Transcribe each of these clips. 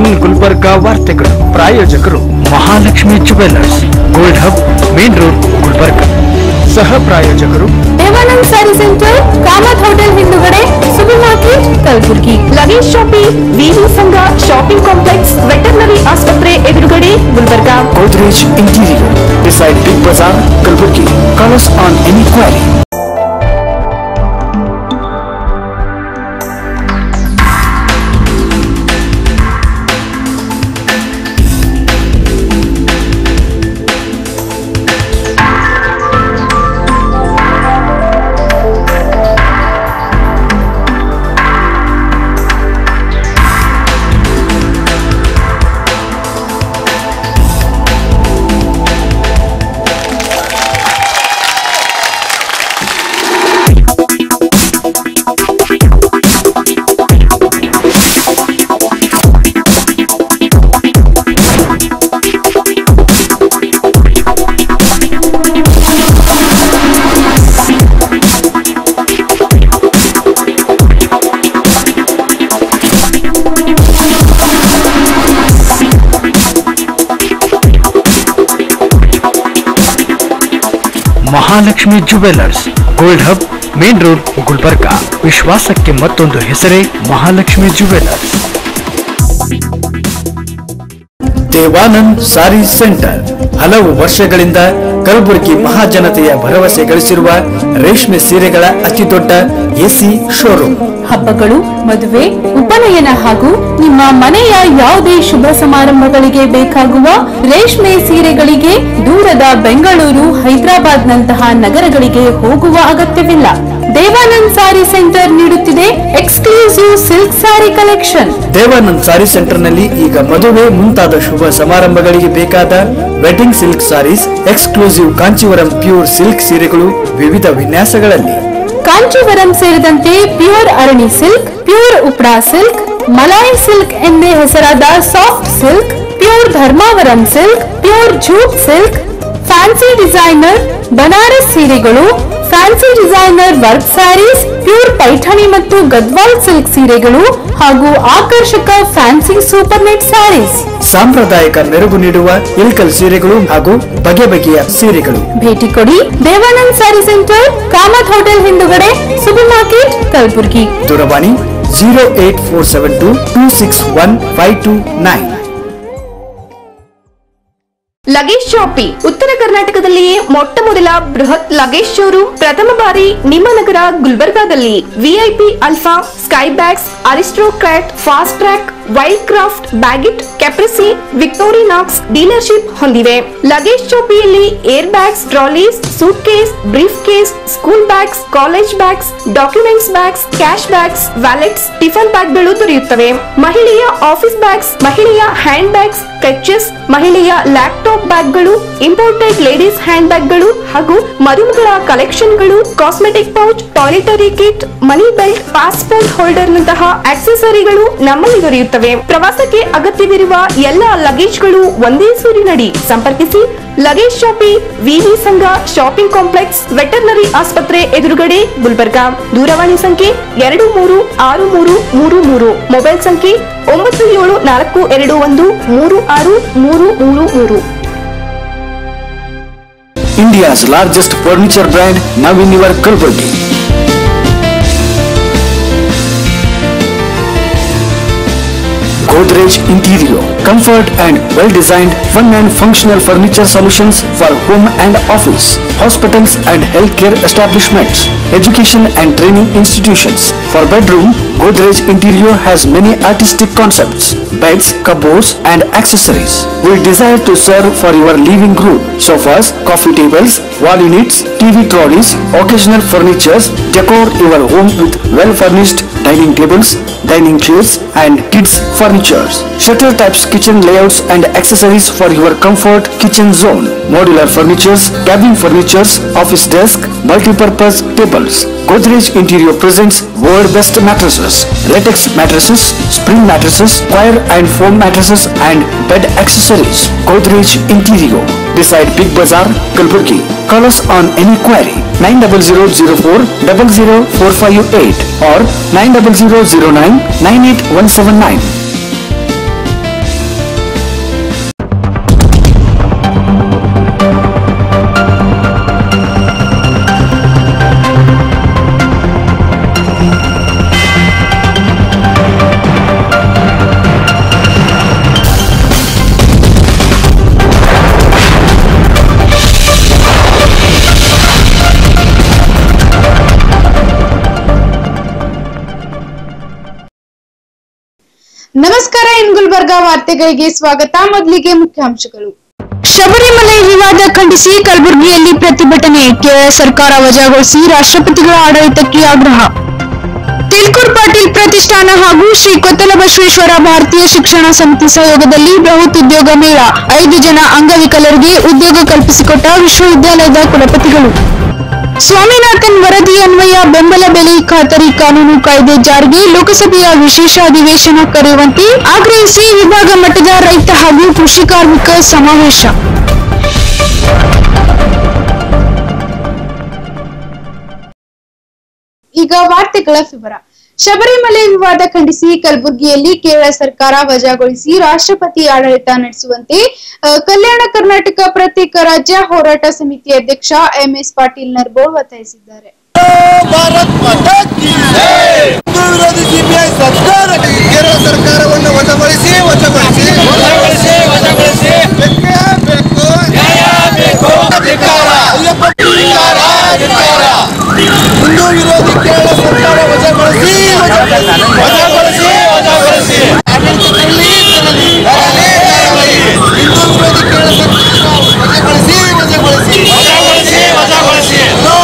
ಇನ್ ಗುಲ್ಬರ್ಗಾ ವಾರ್ತೆಗಳು ಪ್ರಾಯೋಜಕರು Mahalakshmi jewellers gold hub main road Gulbarga ಸಹ ಪ್ರಾಯೋಜಕರು ದೇವಾನಂದ್ ಸ್ಯಾರಿ ಸೆಂಟರ್ ಕಾಮತ್ ಹೋಟೆಲ್ ಹಿಂದುಗಡೆ super market Kalaburagi luggage shopping VV Sangha shopping complex veterinary ಆಸ್ಪತ್ರೆ ಎದುರುಗಡೆ Gulbarga Godrej Interior beside Big Bazaar, Kalburgi. Call us on any query. Mahalakshmi jewellers gold hub main road Gulbarga ವಿಶ್ವಾಸಕ್ಕೆ ಮತ್ತೊಂದು ಹೆಸರೇ Mahalakshmi jewellers Devanand sari centre ಹಲವು ವರ್ಷಗಳಿಂದ ಕಲಬುರಗಿ ಮಹಾಜನತೆಯ ಭರವಸೆ ಗಳಿಸಿರುವ ರೇಷ್ಮೆ ಸೀರೆಗಳ ಅತಿದೊಡ್ಡ ಎಸಿ ಶೋರೂಮ್ ಹಬ್ಬಗಳು ಮದುವೆ ಉಪನಯನ ಹಾಗೂ ನಿಮ್ಮ ಮನೆಯ ಯಾವುದೇ ಶುಭ ಸಮಾರಂಭಗಳಿಗೆ ಬೇಕಾಗುವ ರೇಷ್ಮೆ ಸೀರೆಗಳಿಗೆ ದೂರದ ಬೆಂಗಳೂರು ಹೈದರಾಬಾದ್ ನಂತಹ ನಗರಗಳಿಗೆ ಹೋಗುವ ಅಗತ್ಯವಿಲ್ಲ ದೇವಾನಂದ್ ಸಾರಿ ಸೆಂಟರ್ ನೀಡುತ್ತಿದೆ exclusive silk sari collection Devanand sari centre ನಲ್ಲಿ ಈಗ ಮದುವೆ ಮುಂತಾದ ಶುಭ ಸಮಾರಂಭಗಳಿಗೆ ಬೇಕಾದ wedding silk saris exclusive Kanchivaram pure silk ಸೀರೆಗಳು ವಿವಿಧ ವಿನ್ಯಾಸಗಳಲ್ಲಿ ಕಾಂಚೀವರಂ ಸೇರಿದಂತೆ ಪ್ಯೂರ್ ಅರಣಿ ಸಿಲ್ಕ್ ಪ್ಯೂರ್ ಉಪ್ರಾ ಸಿಲ್ಕ್ ಮಲಾಯಿ ಸಿಲ್ಕ್ ಎಂದೇ ಹೆಸರಾದ soft silk pure Dharmavaram silk pure jute silk fancy designer Banaras ಸೀರೆಗಳು fancy designer work saris pure Paithani ಮತ್ತು ಗದ್ವಾಲ್ ಸಿಲ್ಕ್ ಸೀರೆಗಳು ಹಾಗೂ ಆಕರ್ಷಕ ಫ್ಯಾನ್ಸಿ ಸೂಪರ್ ನೆಟ್ ಸ್ಯಾರೀಸ್ ಸಾಂಪ್ರದಾಯಿಕ ಮೆರುಗು ನೀಡುವ ಇಲ್ಕಲ್ ಸೀರೆಗಳು ಹಾಗೂ ಬಗೆ ಬಗೆಯ ಸೀರೆಗಳು ಭೇಟಿ ಕೊಡಿ ದೇವಾನಂದ್ ಸ್ಯಾರಿ ಸೆಂಟರ್ ಕಾಮತ್ ಹೋಟೆಲ್ ಹಿಂದುಗಡೆ ಸೂಪರ್ ಮಾರ್ಕೆಟ್ ಕಲಬುರ್ಗಿ ದೂರವಾಣಿ zero eight four seven two two six one five two nine luggage shoppe ಉತ್ತರ ಕರ್ನಾಟಕದಲ್ಲಿಯೇ ಮೊಟ್ಟ ಮೊದಲ ಬೃಹತ್ ಲಗೇಜ್ ಶೋರೂಮ್ ಪ್ರಥಮ ಬಾರಿ ನಿಮ್ಮ ನಗರ ಗುಲ್ಬರ್ಗಾದಲ್ಲಿ VIP Alfa Skybags Aristocrat Fastrack Wildcraft Baggit Caprese Victorinox dealership ಹೊಂದಿವೆ ಲಗೇಜ್ ಶಾಪಿಯಲ್ಲಿ air bags trolleys suitcase briefcase school bags college bags documents bags cash bags wallets tiffin ಬ್ಯಾಗ್ಗಳು ದೊರೆಯುತ್ತವೆ ಮಹಿಳೆಯ office bags ಮಹಿಳೆಯ handbags clutches ಮಹಿಳೆಯ laptop ಬ್ಯಾಗ್ಗಳು imported ladies handbags ಹಾಗೂ ಮದುಮಗಳ ಕಲೆಕ್ಷನ್ಗಳು cosmetic pouch toiletry kit money belt passport holder ನಂತಹ ಆಕ್ಸೆಸರಿಗಳು ನಮ್ಮಲ್ಲಿ ದೊರೆಯುತ್ತವೆ ಪ್ರವಾಸಕ್ಕೆ ಅಗತ್ಯವಿರುವ ಎಲ್ಲ ಲಗೇಜ್ಗಳು ಒಂದೇ ಸೂರಿನಡಿ ಸಂಪರ್ಕಿಸಿ ಲಗೇಜ್ ಶಾಪಿ ವಿವಿ ಸಂಘ ಶಾಪಿಂಗ್ ಕಾಂಪ್ಲೆಕ್ಸ್ ವೆಟರ್ನರಿ ಆಸ್ಪತ್ರೆ ಎದುರುಗಡೆ ಗುಲ್ಬರ್ಗಾ ದೂರವಾಣಿ ಸಂಖ್ಯೆ ಎರಡು ಮೂರು ಆರು ಮೂರು ಮೂರು ಮೂರು ಮೊಬೈಲ್ ಸಂಖ್ಯೆ ಒಂಬತ್ತು ಏಳು ನಾಲ್ಕು ಎರಡು ಒಂದು ಮೂರು ಆರು ಮೂರು ಮೂರು ಮೂರು India's largest furniture brand now in your Kalaburagi Godrej Interior. Comfort and well-designed, fun and functional furniture solutions for home and office, hospitals and healthcare establishments, education and training institutions. For bedroom, Godrej Interior has many artistic concepts, beds, cupboards and accessories. We desire to serve for your living room, sofas, coffee tables, wall units, TV trolleys, occasional furnitures, decor your home with well-furnished dining tables, dining chairs and kids furnitures. Shutter types kitchen layouts and accessories for your comfort kitchen zone. Modular furnitures, cabin furnitures, office desk, multi-purpose tables. Godrej Interior presents world best mattresses, latex mattresses, spring mattresses, wire and foam mattresses and bed accessories. Godrej Interior beside Big Bazaar, Kalburgi. Call us on any query 90004 00458 or 90009 98179. ನಮಸ್ಕಾರ ಇನ್ ಗುಲ್ಬರ್ಗ ವಾರ್ತೆಗಳಿಗೆ ಸ್ವಾಗತ ಮೊದಲಿಗೆ ಮುಖ್ಯಾಂಶಗಳು ಶಬರಿಮಲೆ ವಿವಾದ ಖಂಡಿಸಿ ಕಲಬುರಗಿಯಲ್ಲಿ ಪ್ರತಿಭಟನೆ ಕೇರಳ ಸರ್ಕಾರ ವಜಾಗೊಳಿಸಿ ರಾಷ್ಟ್ರಪತಿಗಳ ಆಡಳಿತಕ್ಕೆ ಆಗ್ರಹ ತಿಲ್ಕೂರ್ ಪಾಟೀಲ್ ಪ್ರತಿಷ್ಠಾನ ಹಾಗೂ ಶ್ರೀ ಕೊತ್ತಲ ಬಸವೇಶ್ವರ ಭಾರತೀಯ ಶಿಕ್ಷಣ ಸಮಿತಿ ಸಹಯೋಗದಲ್ಲಿ ಬೃಹತ್ ಉದ್ಯೋಗ ಮೇಳ ಐದು ಜನ ಅಂಗವಿಕಲರಿಗೆ ಉದ್ಯೋಗ ಕಲ್ಪಿಸಿಕೊಟ್ಟ ವಿಶ್ವವಿದ್ಯಾಲಯದ ಕುಲಪತಿಗಳು ಸ್ವಾಮಿನಾಥನ್ ವರದಿ ಅನ್ವಯ ಬೆಂಬಲ ಬೆಲೆ ಖಾತರಿ ಕಾನೂನು ಕಾಯ್ದೆ ಜಾರಿಗೆ ಲೋಕಸಭೆಯ ವಿಶೇಷ ಅಧಿವೇಶನ ಕರೆಯುವಂತೆ ಆಗ್ರಹಿಸಿ ವಿಭಾಗ ಮಟ್ಟದ ರೈತ ಹಾಗೂ ಕೃಷಿ ಕಾರ್ಮಿಕ ಸಮಾವೇಶ ಈಗ ವಾರ್ತೆಗಳ ವಿವರ ಶಬರಿಮಲೆ ವಿವಾದ ಖಂಡಿಸಿ ಕಲಬುರಗಿಯಲ್ಲಿ ಕೇರಳ ಸರ್ಕಾರ ವಜಾಗೊಳಿಸಿ ರಾಷ್ಟ್ರಪತಿ ಆಡಳಿತ ನಡೆಸುವಂತೆ ಅ, ಕಲ್ಯಾಣ ಕರ್ನಾಟಕ ಪ್ರತ್ಯೇಕ ರಾಜ್ಯ ಹೋರಾಟ ಸಮಿತಿ ಅಧ್ಯಕ್ಷ ಎಂಎಸ್ ಪಾಟೀಲ್ ನರ್ಬೋಳ್ ಒತ್ತಾಯಿಸಿದ್ದಾರೆ ಭಾರತ್ ಮಾತಾ ಕಿ ಜೈ. ಹಿಂದೂ ವಿರೋಧಿ ಸಿಬಿಐ ಸರ್ಕಾರಕ್ಕೆ ಕೇರಳ ಸರ್ಕಾರವನ್ನು ವಜಾಗೊಳಿಸಿ ವಜಾಗೊಳಿಸಿ ವಜಾಗೊಳಿಸಿ ವಜಾಗೊಳಿಸಿ ಬೇಕೇ ಬೇಕು ನ್ಯಾಯ ಬೇಕು ಅಧಿಕಾರ ಅಯ್ಯಪ್ಪ ಧಿಕ್ಕಾರ, ಧಿಕ್ಕಾರ. ಹಿಂದೂ ವಿರೋಧಿ ಕೇರಳ ಸರ್ಕಾರ ವಜಾಗೊಳಿಸಿ ವಜಾಗೊಳಿಸಿ ವಜಾಗೊಳಿಸಿ ವಜಾಗೊಳಿಸಿ ಆಡಳಿತದಲ್ಲಿ ತರಲಿ, ತರಲಿ, ತರಲಿ. ಹಿಂದೂ ವಿರೋಧಿ ಕೇರಳ ಸರ್ಕಾರ ವಜಾಗೊಳಿಸಿ ವಜಾಗೊಳಿಸಿ ವಜಾಗೊಳಿಸಿ ವಜಾಗೊಳಿಸಿ ನೋ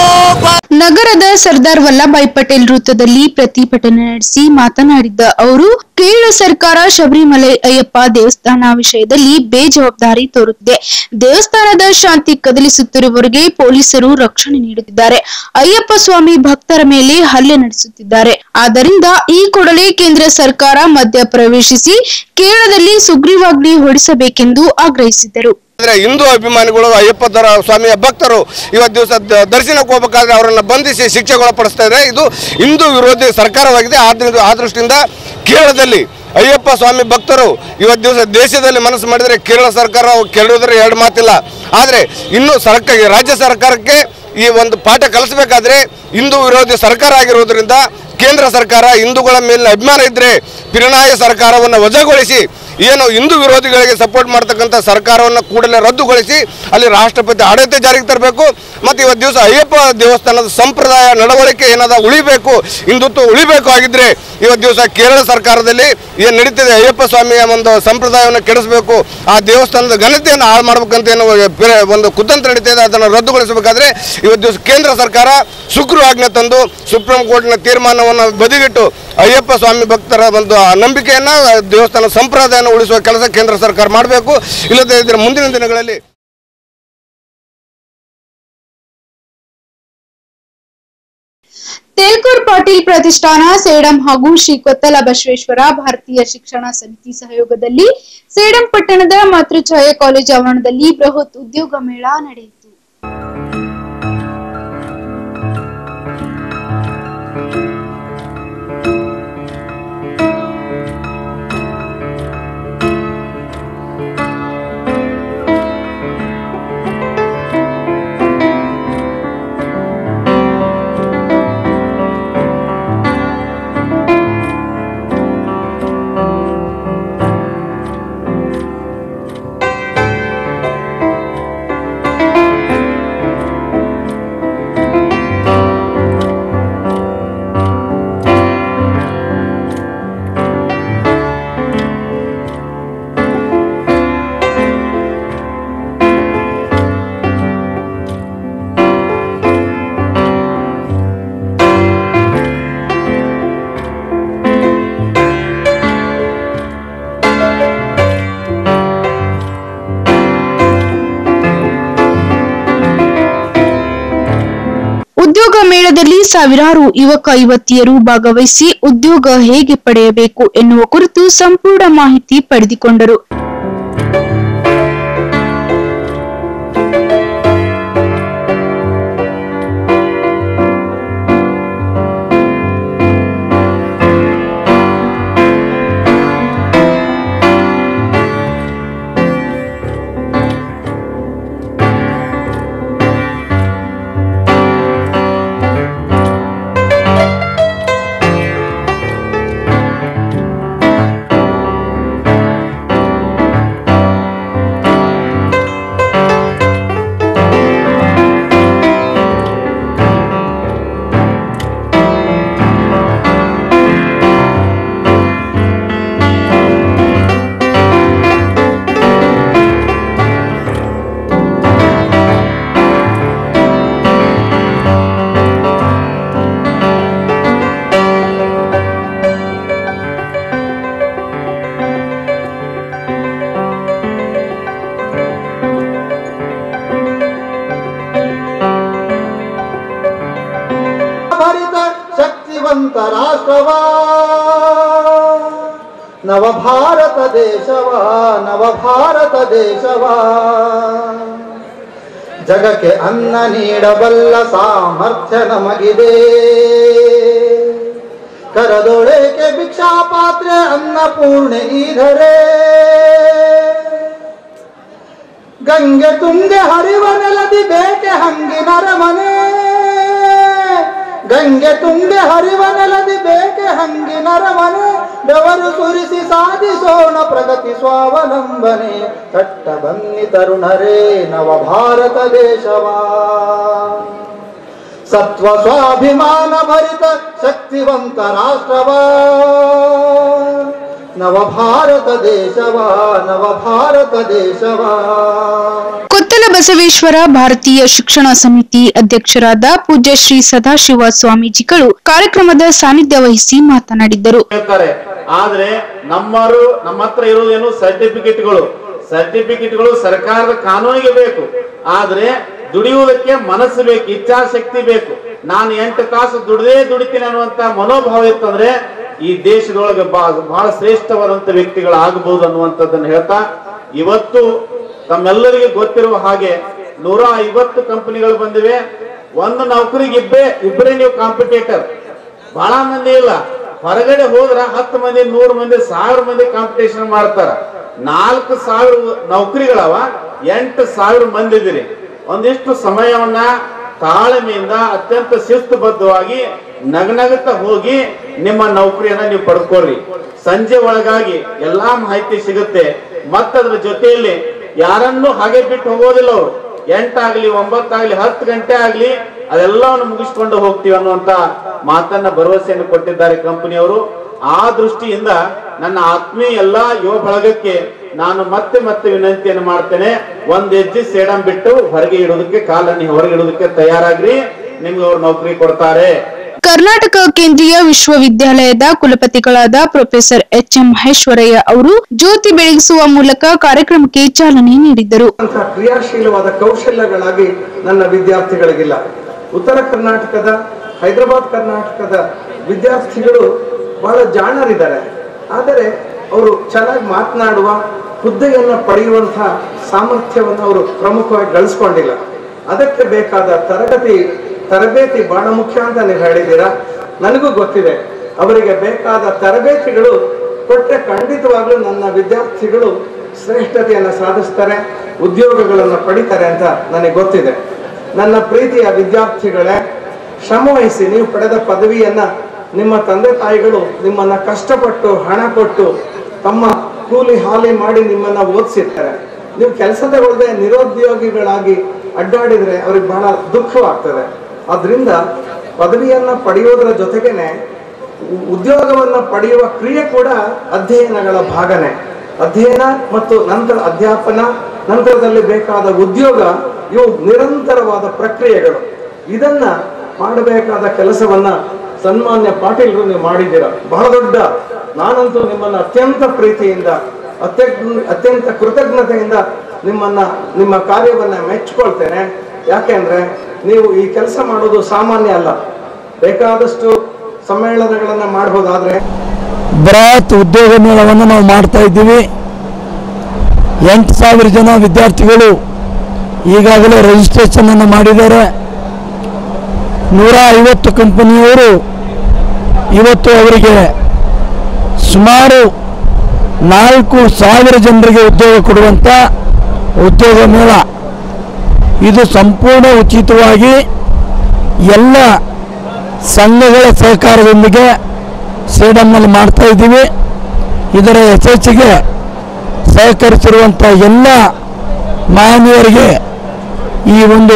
ನಗರದ ಸರ್ದಾರ್ ವಲ್ಲಭಾಯ್ ಪಟೇಲ್ ವೃತ್ತದಲ್ಲಿ ಪ್ರತಿಭಟನೆ ನಡೆಸಿ ಮಾತನಾಡಿದ ಅವರು ಕೇರಳ ಸರ್ಕಾರ ಶಬರಿಮಲೆ ಅಯ್ಯಪ್ಪ ದೇವಸ್ಥಾನ ವಿಷಯದಲ್ಲಿ ಬೇಜವಾಬ್ದಾರಿ ತೋರುತ್ತಿದೆ ದೇವಸ್ಥಾನದ ಶಾಂತಿ ಕದಲಿಸುತ್ತಿರುವವರಿಗೆ ಪೊಲೀಸರು ರಕ್ಷಣೆ ನೀಡುತ್ತಿದ್ದಾರೆ ಅಯ್ಯಪ್ಪ ಸ್ವಾಮಿ ಭಕ್ತರ ಮೇಲೆ ಹಲ್ಲೆ ನಡೆಸುತ್ತಿದ್ದಾರೆ ಆದ್ದರಿಂದ ಈ ಕೂಡಲೇ ಕೇಂದ್ರ ಸರ್ಕಾರ ಮಧ್ಯ ಪ್ರವೇಶಿಸಿ ಕೇರಳದಲ್ಲಿ ಸುಗ್ರೀವಾಜ್ಞೆ ಹೊರಡಿಸಬೇಕೆಂದು ಆಗ್ರಹಿಸಿದರು ಅಂದ್ರೆ ಹಿಂದೂ ಅಭಿಮಾನಿಗಳು ಅಯ್ಯಪ್ಪ ದರ ಸ್ವಾಮಿಯ ಭಕ್ತರು ಇವತ್ತು ದಿವಸ ದ- ದರ್ಶನಕ್ಕೆ ಹೋಗಬೇಕಾದ್ರೆ ಅವರನ್ನ ಬಂಧಿಸಿ ಶಿಕ್ಷೆಗೊಳಪಡಿಸ್ತಾ ಇದೆ ಇದು ಹಿಂದೂ ವಿರೋಧಿ ಸರ್ಕಾರವಾಗಿದೆ ಆದ್ರಿಂದ ಆ ದೃಷ್ಟಿಯಿಂದ ಕೇರಳದಲ್ಲಿ ಅಯ್ಯಪ್ಪ ಸ್ವಾಮಿ ಭಕ್ತರು ಇವತ್ತು ದಿವಸ ದೇಶದಲ್ಲಿ ಮನಸ್ಸು ಮಾಡಿದರೆ ಕೇರಳ ಸರ್ಕಾರ ಕೆಳೋದ್ರೆ ಎರಡು ಮಾತಿಲ್ಲ ಆದರೆ ಇನ್ನು ಸರ್ಕಾರ ರಾಜ್ಯ ಸರ್ಕಾರಕ್ಕೆ ಈ ಒಂದು ಪಾಠ ಕಲಿಸಬೇಕಾದ್ರೆ ಹಿಂದೂ ವಿರೋಧಿ ಸರ್ಕಾರ ಆಗಿರೋದ್ರಿಂದ ಕೇಂದ್ರ ಸರ್ಕಾರ ಹಿಂದೂಗಳ ಮೇಲಿನ ಅಭಿಮಾನ ಇದ್ದರೆ ಪಿರಣಾಯ ಸರ್ಕಾರವನ್ನು ವಜಾಗೊಳಿಸಿ ಏನು ಹಿಂದೂ ವಿರೋಧಿಗಳಿಗೆ ಸಪೋರ್ಟ್ ಮಾಡ್ತಕ್ಕಂಥ ಸರ್ಕಾರವನ್ನು ಕೂಡಲೇ ರದ್ದುಗೊಳಿಸಿ ಅಲ್ಲಿ ರಾಷ್ಟ್ರಪತಿ ಆಡಳಿತ ಜಾರಿಗೆ ತರಬೇಕು ಮತ್ತು ಇವತ್ತು ದಿವಸ ಅಯ್ಯಪ್ಪ ದೇವಸ್ಥಾನದ ಸಂಪ್ರದಾಯ ನಡವಳಿಕೆ ಏನಾದ ಉಳಿಬೇಕು ಹಿಂದುತ್ವ ಉಳಿಬೇಕು ಆಗಿದ್ರೆ ಇವತ್ತು ದಿವಸ ಕೇರಳ ಸರ್ಕಾರದಲ್ಲಿ ಏನು ನಡೀತಿದೆ ಅಯ್ಯಪ್ಪ ಸ್ವಾಮಿಯ ಒಂದು ಸಂಪ್ರದಾಯವನ್ನು ಕೆಡಿಸಬೇಕು ಆ ದೇವಸ್ಥಾನದ ಘನತೆಯನ್ನು ಹಾಳು ಮಾಡ್ಬೇಕಂತ ಏನು ಬೇರೆ ಒಂದು ಕುತಂತ್ರ ನಡೀತಿದೆ ಅದನ್ನು ರದ್ದುಗೊಳಿಸಬೇಕಾದ್ರೆ ಇವತ್ತು ದಿವಸ ಕೇಂದ್ರ ಸರ್ಕಾರ ಸುಗ್ರೀವ ಆಜ್ಞೆ ತಂದು ಸುಪ್ರೀಂ ಕೋರ್ಟ್ನ ತೀರ್ಮಾನವನ್ನು ಬದಿಗಿಟ್ಟು ಅಯ್ಯಪ್ಪ ಸ್ವಾಮಿ ಭಕ್ತರ ಒಂದು ಆ ನಂಬಿಕೆಯನ್ನ ದೇವಸ್ಥಾನ ಸಂಪ್ರದಾಯನ ಉಳಿಸುವ ಕೆಲಸ ಕೇಂದ್ರ ಸರ್ಕಾರ ಮಾಡಬೇಕು ಇಲ್ಲದೇ ಇದ್ರೆ ಮುಂದಿನ ದಿನಗಳಲ್ಲಿ ತೇಲ್ಕೂರ್ ಪಾಟೀಲ್ ಪ್ರತಿಷ್ಠಾನ ಸೇಡಂ ಹಾಗೂ ಶ್ರೀ ಕೊತ್ತಲ ಬಸವೇಶ್ವರ ಭಾರತೀಯ ಶಿಕ್ಷಣ ಸಮಿತಿ ಸಹಯೋಗದಲ್ಲಿ ಸೇಡಂ ಪಟ್ಟಣದ ಮಾತೃಛಾಯ ಕಾಲೇಜ್ ಆವರಣದಲ್ಲಿ ಬೃಹತ್ ಉದ್ಯೋಗ ಮೇಳ ನಡೆಯಿತು ಉದ್ಯೋಗ ಮೇಳದಲ್ಲಿ ಸಾವಿರಾರು ಯುವಕ ಯುವತಿಯರು ಭಾಗವಹಿಸಿ ಉದ್ಯೋಗ ಹೇಗೆ ಪಡೆಯಬೇಕು ಎನ್ನುವ ಕುರಿತು ಸಂಪೂರ್ಣ ಮಾಹಿತಿ ಪಡೆದುಕೊಂಡರು ರಾಷ್ಟ್ರವ ನವಭಾರತ ದೇಶವ ನವಭಾರತ ದೇಶವ ಜಗಕ್ಕೆ ಅನ್ನ ನೀಡಬಲ್ಲ ಸಾಮರ್ಥ್ಯ ನಮಗಿದೆ ಕರದೊಳೆಕೆ ಭಿಕ್ಷಾ ಪಾತ್ರೆ ಅನ್ನಪೂರ್ಣೆ ಈಧರೆ ಗಂಗೆ ತುಂಗೆ ಹರಿವ ನೆಲದಿ ಬೇಕೆ ಹಂಗಿನರ ಮನೆ ಗಂಗೆ ತುಂಗೆ ಹರಿವ ನೆಲದಿ ಬೇಕೆ ಹಂಗಿನರ ಮನೆ ಬೆವರು ಸುರಿಸಿ ಸಾಧಿಸೋಣ ಪ್ರಗತಿ ಸ್ವಾವಲಂಬನೆ ತಟ್ಟ ಬನ್ನಿ ತರುಣರೇ ನವ ಭಾರತ ದೇಶವಾ ಸತ್ವ ಸ್ವಾಭಿಮಾನ ಭರಿತ ಶಕ್ತಿವಂತ ರಾಷ್ಟ್ರವ ನವ ಭಾರತ ದೇಶವ ನವ ಭಾರತ ದೇಶವ ಕೊತ್ತಲ ಬಸವೇಶ್ವರ ಭಾರತೀಯ ಶಿಕ್ಷಣ ಸಮಿತಿ ಅಧ್ಯಕ್ಷರಾದ ಪೂಜ್ಯ ಶ್ರೀ ಸದಾಶಿವ ಸ್ವಾಮೀಜಿಗಳು ಕಾರ್ಯಕ್ರಮದ ಸಾನ್ನಿಧ್ಯ ವಹಿಸಿ ಮಾತನಾಡಿದ್ದರು ಹೇಳ್ತಾರೆ ಆದ್ರೆ ನಮ್ಮರು ನಮ್ಮ ಹತ್ರ ಇರುವುದೇನು ಸರ್ಟಿಫಿಕೇಟ್ಗಳು ಸರ್ಟಿಫಿಕೇಟ್ಗಳು ಸರ್ಕಾರದ ಕಾನೂನಿಗೆ ಬೇಕು ಆದ್ರೆ ದುಡಿಯುವುದಕ್ಕೆ ಮನಸ್ಸು ಬೇಕು ಇಚ್ಛಾಶಕ್ತಿ ಬೇಕು ನಾನು ಎಂಟು ತಾಸು ದುಡಿದೇ ದುಡಿತೀನಿ ಅನ್ನುವಂತ ಮನೋಭಾವ ಇತ್ತಂದ್ರೆ ಈ ದೇಶದೊಳಗೆ ಬಾ- ಬಹಳ ಶ್ರೇಷ್ಠವಾದಂತ ವ್ಯಕ್ತಿಗಳು ಆಗಬಹುದು ಅನ್ನುವಂಥದ್ದನ್ನು ಹೇಳ್ತಾ ಇವತ್ತು ತಮ್ಮೆಲ್ಲರಿಗೆ ಗೊತ್ತಿರುವ ಹಾಗೆ ನೂರ ಐವತ್ತು ಕಂಪನಿಗಳು ಬಂದಿವೆ ಒಂದು ನೌಕರಿಗೆ ಇಬ್ಬರೇ ಇಬ್ಬರೇ ನೀವು ಕಾಂಪಿಟೇಟರ್ ಬಹಳ ಮಂದಿ ಇಲ್ಲ ಹೊರಗಡೆ ಹೋದ್ರ ಹತ್ತು ಮಂದಿ ನೂರು ಮಂದಿ ಸಾವಿರ ಮಂದಿ ಕಾಂಪಿಟೇಷನ್ ಮಾಡ್ತಾರ ನಾಲ್ಕು ಸಾವಿರ ನೌಕರಿಗಳವ ಎಂಟು ಸಾವಿರ ಮಂದಿ ಇದ್ದೀರಿ ಒಂದಿಷ್ಟು ಸಮಯವನ್ನ ತಾಳ್ಮೆಯಿಂದ ಅತ್ಯಂತ ಶಿಸ್ತುಬದ್ಧವಾಗಿ ನಗನಗುತ್ತ ಹೋಗಿ ನಿಮ್ಮ ನೌಕರಿಯನ್ನ ನೀವು ಪಡ್ಕೊಳ್ರಿ ಸಂಜೆ ಒಳಗಾಗಿ ಎಲ್ಲಾ ಮಾಹಿತಿ ಸಿಗುತ್ತೆ ಮತ್ತದ್ರ ಜೊತೆಯಲ್ಲಿ ಯಾರನ್ನು ಹಾಗೆ ಬಿಟ್ಟು ಹೋಗೋದಿಲ್ಲ ಅವರು ಎಂಟಾಗ್ಲಿ ಒಂಬತ್ತಾಗ್ಲಿ ಹತ್ತು ಗಂಟೆ ಆಗ್ಲಿ ಅದೆಲ್ಲವನ್ನು ಮುಗಿಸ್ಕೊಂಡು ಹೋಗ್ತೀವಿ ಅನ್ನುವಂತ ಮಾತನ್ನ ಭರವಸೆಯನ್ನು ಕೊಟ್ಟಿದ್ದಾರೆ ಕಂಪನಿಯವರು ಆ ದೃಷ್ಟಿಯಿಂದ ನನ್ನ ಆತ್ಮೀಯ ಎಲ್ಲಾ ಯುವ ಬಳಗಕ್ಕೆ ನಾನು ಮತ್ತೆ ಮತ್ತೆ ವಿನಂತಿಯನ್ನು ಮಾಡ್ತೇನೆ ಒಂದ್ ಹೆಜ್ಜೆ ಸೇಡಂ ಬಿಟ್ಟು ಹೊರಗೆ ಇಡೋದಕ್ಕೆ ಕಾಲನ್ನು ಹೊರಗೆ ಇಡೋದಕ್ಕೆ ತಯಾರಾಗ್ರಿ ನಿಮ್ಗೆ ಅವ್ರು ನೌಕರಿ ಕೊಡ್ತಾರೆ ಕರ್ನಾಟಕ ಕೇಂದ್ರೀಯ ವಿಶ್ವವಿದ್ಯಾಲಯದ ಕುಲಪತಿಗಳಾದ ಪ್ರೊಫೆಸರ್ ಎಚ್ ಎಂ ಮಹೇಶ್ವರಯ್ಯ ಅವರು ಜ್ಯೋತಿ ಬೆಳಗಿಸುವ ಮೂಲಕ ಕಾರ್ಯಕ್ರಮಕ್ಕೆ ಚಾಲನೆ ನೀಡಿದರು ಅಂತ ಕ್ರಿಯಾಶೀಲವಾದ ಕೌಶಲ್ಯಗಳಾಗಿ ನನ್ನ ವಿದ್ಯಾರ್ಥಿಗಳಿಗಿಲ್ಲ ಉತ್ತರ ಕರ್ನಾಟಕದ ಹೈದರಾಬಾದ್ ಕರ್ನಾಟಕದ ವಿದ್ಯಾರ್ಥಿಗಳು ಬಹಳ ಜಾಣರಿದ್ದಾರೆ ಆದರೆ ಅವರು ಚೆನ್ನಾಗಿ ಮಾತನಾಡುವ ಹುದ್ದೆಯನ್ನು ಪಡೆಯುವಂತಹ ಸಾಮರ್ಥ್ಯವನ್ನು ಅವರು ಪ್ರಮುಖವಾಗಿ ಗಳಿಸ್ಕೊಂಡಿಲ್ಲ ಅದಕ್ಕೆ ಬೇಕಾದ ತರಗತಿ ತರಬೇತಿ ಬಹಳ ಮುಖ್ಯ ಅಂತ ನೀವು ಹೇಳಿದ್ದೀರಾ ನನಗೂ ಗೊತ್ತಿದೆ ಅವರಿಗೆ ಬೇಕಾದ ತರಬೇತಿಗಳು ಕೊಟ್ಟರೆ ಖಂಡಿತವಾಗ್ಲೂ ನನ್ನ ವಿದ್ಯಾರ್ಥಿಗಳು ಶ್ರೇಷ್ಠತೆಯನ್ನು ಸಾಧಿಸ್ತಾರೆ ಉದ್ಯೋಗಗಳನ್ನು ಪಡಿತಾರೆ ಅಂತ ನನಗೆ ಗೊತ್ತಿದೆ ನನ್ನ ಪ್ರೀತಿಯ ವಿದ್ಯಾರ್ಥಿಗಳೇ ಶ್ರಮವಹಿಸಿ ನೀವು ಪಡೆದ ಪದವಿಯನ್ನ ನಿಮ್ಮ ತಂದೆ ತಾಯಿಗಳು ನಿಮ್ಮನ್ನ ಕಷ್ಟಪಟ್ಟು ಹಣ ಕೊಟ್ಟು ತಮ್ಮ ಕೂಲಿ ಹಾಲಿ ಮಾಡಿ ನಿಮ್ಮನ್ನ ಓದಿಸಿರ್ತಾರೆ ನೀವು ಕೆಲಸ ತಗೊಳ್ಳದೆ ನಿರುದ್ಯೋಗಿಗಳಾಗಿ ಅಡ್ಡಾಡಿದ್ರೆ ಅವ್ರಿಗೆ ಬಹಳ ದುಃಖವಾಗ್ತದೆ ಅದರಿಂದ ಪದವಿಯನ್ನ ಪಡೆಯೋದರ ಜೊತೆಗೇನೆ ಉ- ಉದ್ಯೋಗವನ್ನ ಪಡೆಯುವ ಕ್ರಿಯೆ ಕೂಡ ಅಧ್ಯಯನಗಳ ಭಾಗನೇ ಅಧ್ಯಯನ ಮತ್ತು ನಂತರ ಅಧ್ಯಾಪನ ನಂತರದಲ್ಲಿ ಬೇಕಾದ ಉದ್ಯೋಗ ಇವು ನಿರಂತರವಾದ ಪ್ರಕ್ರಿಯೆಗಳು ಇದನ್ನ ಮಾಡಬೇಕಾದ ಕೆಲಸವನ್ನ ಸನ್ಮಾನ್ಯ ಪಾಟೀಲ್ರು ನೀವು ಮಾಡಿದ್ದೀರ ಬಹಳ ದೊಡ್ಡ ನಾನಂತೂ ನಿಮ್ಮನ್ನ ಅತ್ಯಂತ ಪ್ರೀತಿಯಿಂದ ಅತ್ಯಂತ ಅತ್ಯಂತ ಕೃತಜ್ಞತೆಯಿಂದ ನಿಮ್ಮನ್ನ ನಿಮ್ಮ ಕಾರ್ಯವನ್ನ ಮೆಚ್ಕೊಳ್ತೇನೆ ಯಾಕೆಂದ್ರೆ ನೀವು ಈ ಕೆಲಸ ಮಾಡೋದು ಸಾಮಾನ್ಯ ಅಲ್ಲ ಬೇಕಾದಷ್ಟು ಸಮ್ಮೇಳನಗಳನ್ನ ಮಾಡಬಹುದಾದ್ರೆ ಬೃಹತ್ ಉದ್ಯೋಗ ಮೇಳವನ್ನು ನಾವು ಮಾಡ್ತಾ ಇದ್ದೀವಿ ಎಂಟು ಸಾವಿರ ಜನ ವಿದ್ಯಾರ್ಥಿಗಳು ಈಗಾಗಲೇ ರಿಜಿಸ್ಟ್ರೇಷನ್ ಅನ್ನು ಮಾಡಿದ್ದಾರೆ ನೂರ ಐವತ್ತು ಕಂಪನಿಯವರು ಇವತ್ತು ಅವರಿಗೆ ಸುಮಾರು ನಾಲ್ಕು ಸಾವಿರ ಜನರಿಗೆ ಉದ್ಯೋಗ ಕೊಡುವಂಥ ಉದ್ಯೋಗ ಮೇಳ ಇದು ಸಂಪೂರ್ಣ ಉಚಿತವಾಗಿ ಎಲ್ಲ ಸಂಘಗಳ ಸಹಕಾರದೊಂದಿಗೆ ಸೇಡಮ್ನಲ್ಲಿ ಮಾಡ್ತಾ ಇದ್ದೀವಿ ಇದರ ಯಶಸ್ಸಿಗೆ ಸಹಕರಿಸಿರುವಂಥ ಎಲ್ಲ ಮಾನವರಿಗೆ ಈ ಒಂದು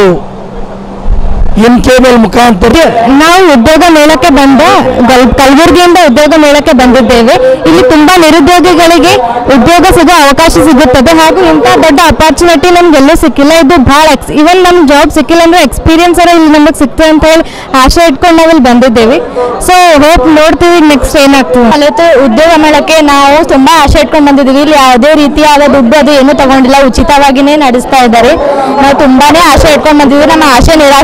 ಇನ್ ಕೇಬಲ್ ಮುಖಾಂತರ ನಾವು ಉದ್ಯೋಗ ಮೇಳಕ್ಕೆ ಬಂದ ಗಲ್- ಕಲಬುರಗಿಯಿಂದ ಉದ್ಯೋಗ ಮೇಳಕ್ಕೆ ಬಂದಿದ್ದೇವೆ ಇಲ್ಲಿ ತುಂಬಾ ನಿರುದ್ಯೋಗಿಗಳಿಗೆ ಉದ್ಯೋಗ ಸಿಗೋ ಅವಕಾಶ ಸಿಗುತ್ತದೆ ಹಾಗೂ ಇಂಥ ದೊಡ್ಡ ಅಪಾರ್ಚುನಿಟಿ ನಮ್ಗೆಲ್ಲೂ ಸಿಕ್ಕಿಲ್ಲ ಇದು ಬಹಳ ಇವನ್ ನಮ್ಗೆ ಜಾಬ್ ಸಿಕ್ಕಿಲ್ಲ ಅಂದ್ರೆ ಎಕ್ಸ್ಪೀರಿಯನ್ಸ್ ಇಲ್ಲಿ ನಮಗೆ ಸಿಗ್ತದೆ ಅಂತ ಹೇಳಿ ಆಶೆ ಇಟ್ಕೊಂಡು ನಾವು ಇಲ್ಲಿ ಬಂದಿದ್ದೇವೆ ಸೊ ಹೋಪ್ ನೋಡ್ತೀವಿ ನೆಕ್ಸ್ಟ್ ಏನಾಗ್ತದೆ ಕಲಿತು ಉದ್ಯೋಗ ಮೇಳಕ್ಕೆ ನಾವು ತುಂಬಾ ಆಶೆ ಇಟ್ಕೊಂಡು ಬಂದಿದ್ದೀವಿ ಇಲ್ಲಿ ಯಾವುದೇ ರೀತಿಯಾದ ದುಡ್ಡು ಅದು ಏನು ತಗೊಂಡಿಲ್ಲ ಉಚಿತವಾಗಿನೇ ನಡೆಸ್ತಾ ಇದ್ದಾರೆ ನಾವು ತುಂಬಾನೇ ಆಶೆ ಇಟ್ಕೊಂಡು ಬಂದಿದ್ದೀವಿ ನಮ್ಮ ಆಶೆ ನಿರಾಶೆ ಮಾಡಲ್ಲ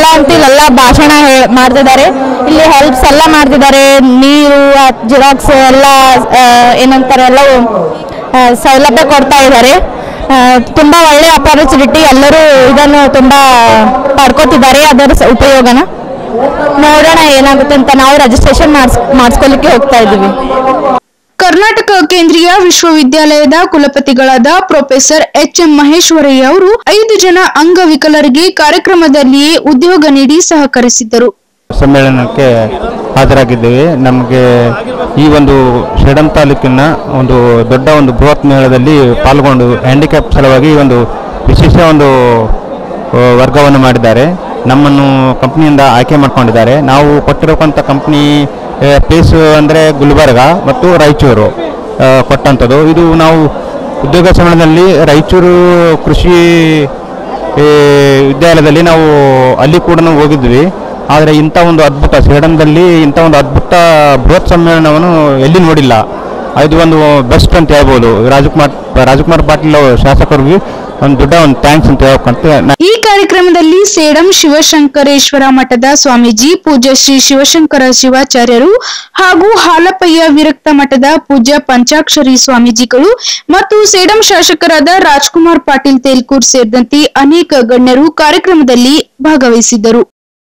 ಎಲ್ಲ ಅಂತ ಇಲ್ಲೆಲ್ಲ ಭಾಷಣ ಹೇಳ್- ಮಾಡ್ತಿದ್ದಾರೆ ಇಲ್ಲಿ ಹೆಲ್ಪ್ಸ್ ಎಲ್ಲ ಮಾಡ್ತಿದ್ದಾರೆ ನೀರು ಜಿರಾಕ್ಸ್ ಎಲ್ಲ ಆ, ಏನಂತಾರೆ ಎಲ್ಲ ಆ, ಸೌಲಭ್ಯ ಕೊಡ್ತಾ ಇದ್ದಾರೆ ಆ, ತುಂಬಾ ಒಳ್ಳೆ ಅಪಾರ್ಚುನಿಟಿ ಎಲ್ಲರೂ ಇದನ್ನು ತುಂಬಾ ಪಡ್ಕೋತಿದ್ದಾರೆ ಅದರ ಸ- ಉಪಯೋಗನ ನೋಡೋಣ ಏನಾಗುತ್ತೆ ಅಂತ ನಾವು ರಿಜಿಸ್ಟ್ರೇಷನ್ ಮಾಡಿಸ್ ಮಾಡಿಸ್ಕೊಲಿಕ್ಕೆ ಹೋಗ್ತಾ ಇದ್ದೀವಿ ಕರ್ನಾಟಕ ಕೇಂದ್ರೀಯ ವಿಶ್ವವಿದ್ಯಾಲಯದ ಕುಲಪತಿಗಳಾದ ಪ್ರೊಫೆಸರ್ ಎಚ್ ಎಂ ಮಹೇಶ್ವರಯ್ಯ ಅವರು ಐದು ಜನ ಅಂಗವಿಕಲರಿಗೆ ಕಾರ್ಯಕ್ರಮದಲ್ಲಿಯೇ ಉದ್ಯೋಗ ನೀಡಿ ಸಹಕರಿಸಿದ್ದರು ಸಮ್ಮೇಳನಕ್ಕೆ ಹಾಜರಾಗಿದ್ದೇವೆ ನಮಗೆ ಈ ಒಂದು ಸೇಡಂ ತಾಲೂಕಿನ ಒಂದು ದೊಡ್ಡ ಒಂದು ಬೃಹತ್ ಮೇಳದಲ್ಲಿ ಪಾಲ್ಗೊಂಡು ಹ್ಯಾಂಡಿಕ್ಯಾಪ್ ಸಲುವಾಗಿ ಈ ಒಂದು ವಿಶೇಷ ಒಂದು ಆ, ವರ್ಗವನ್ನು ಮಾಡಿದ್ದಾರೆ ನಮ್ಮನ್ನು ಕಂಪ್ನಿಯಿಂದ ಆಯ್ಕೆ ಮಾಡ್ಕೊಂಡಿದ್ದಾರೆ ನಾವು ಕೊಟ್ಟಿರೋಕ್ಕಂಥ ಕಂಪ್ನಿ ಪ್ಲೇಸ್ ಅಂದರೆ ಗುಲ್ಬರ್ಗ ಮತ್ತು ರಾಯಚೂರು ಆ, ಕೊಟ್ಟಂಥದ್ದು ಇದು ನಾವು ಉದ್ಯೋಗ ಸಮ್ಮೇಳನದಲ್ಲಿ ರಾಯಚೂರು ಕೃಷಿ ಈ ವಿದ್ಯಾಲಯದಲ್ಲಿ ನಾವು ಅಲ್ಲಿ ಕೂಡ ನಾವು ಹೋಗಿದ್ವಿ ಆದರೆ ಇಂಥ ಒಂದು ಅದ್ಭುತ ಸೇಡಂದಲ್ಲಿ ಇಂಥ ಒಂದು ಅದ್ಭುತ ಬೃಹತ್ ಸಮ್ಮೇಳನವನ್ನು ಎಲ್ಲಿ ನೋಡಿಲ್ಲ ಇದು ಒಂದು ಬೆಸ್ಟ್ ಅಂತ ಹೇಳ್ಬೋದು ರಾಜಕುಮಾರ್ ರಾಜಕುಮಾರ್ ಪಾಟೀಲ್ ಅವ್ರು ಶಾಸಕರಿಗೆ ಒಂದು ದೊಡ್ಡ ಒಂದು ಥ್ಯಾಂಕ್ಸ್ ಅಂತ ಹೇಳ್ಬೇಕಂತ ನಾ- ಈ ಕಾರ್ಯಕ್ರಮದಲ್ಲಿ ಸೇಡಂ ಶಿವಶಂಕರೇಶ್ವರ ಮಠದ ಸ್ವಾಮೀಜಿ ಪೂಜ್ಯ ಶ್ರೀ ಶಿವಶಂಕರ ಶಿವಾಚಾರ್ಯರು ಹಾಗೂ ಹಾಲಪ್ಪಯ್ಯ ವಿರಕ್ತ ಮಠದ ಪೂಜ್ಯ ಪಂಚಾಕ್ಷರಿ ಸ್ವಾಮೀಜಿಗಳು ಮತ್ತು ಸೇಡಂ ಶಾಸಕರಾದ ರಾಜ್ಕುಮಾರ್ ಪಾಟೀಲ್ ತೇಲ್ಕೂರ್ ಸೇರಿದಂತೆ ಅನೇಕ ಗಣ್ಯರು ಕಾರ್ಯಕ್ರಮದಲ್ಲಿ ಭಾಗವಹಿಸಿದ್ದರು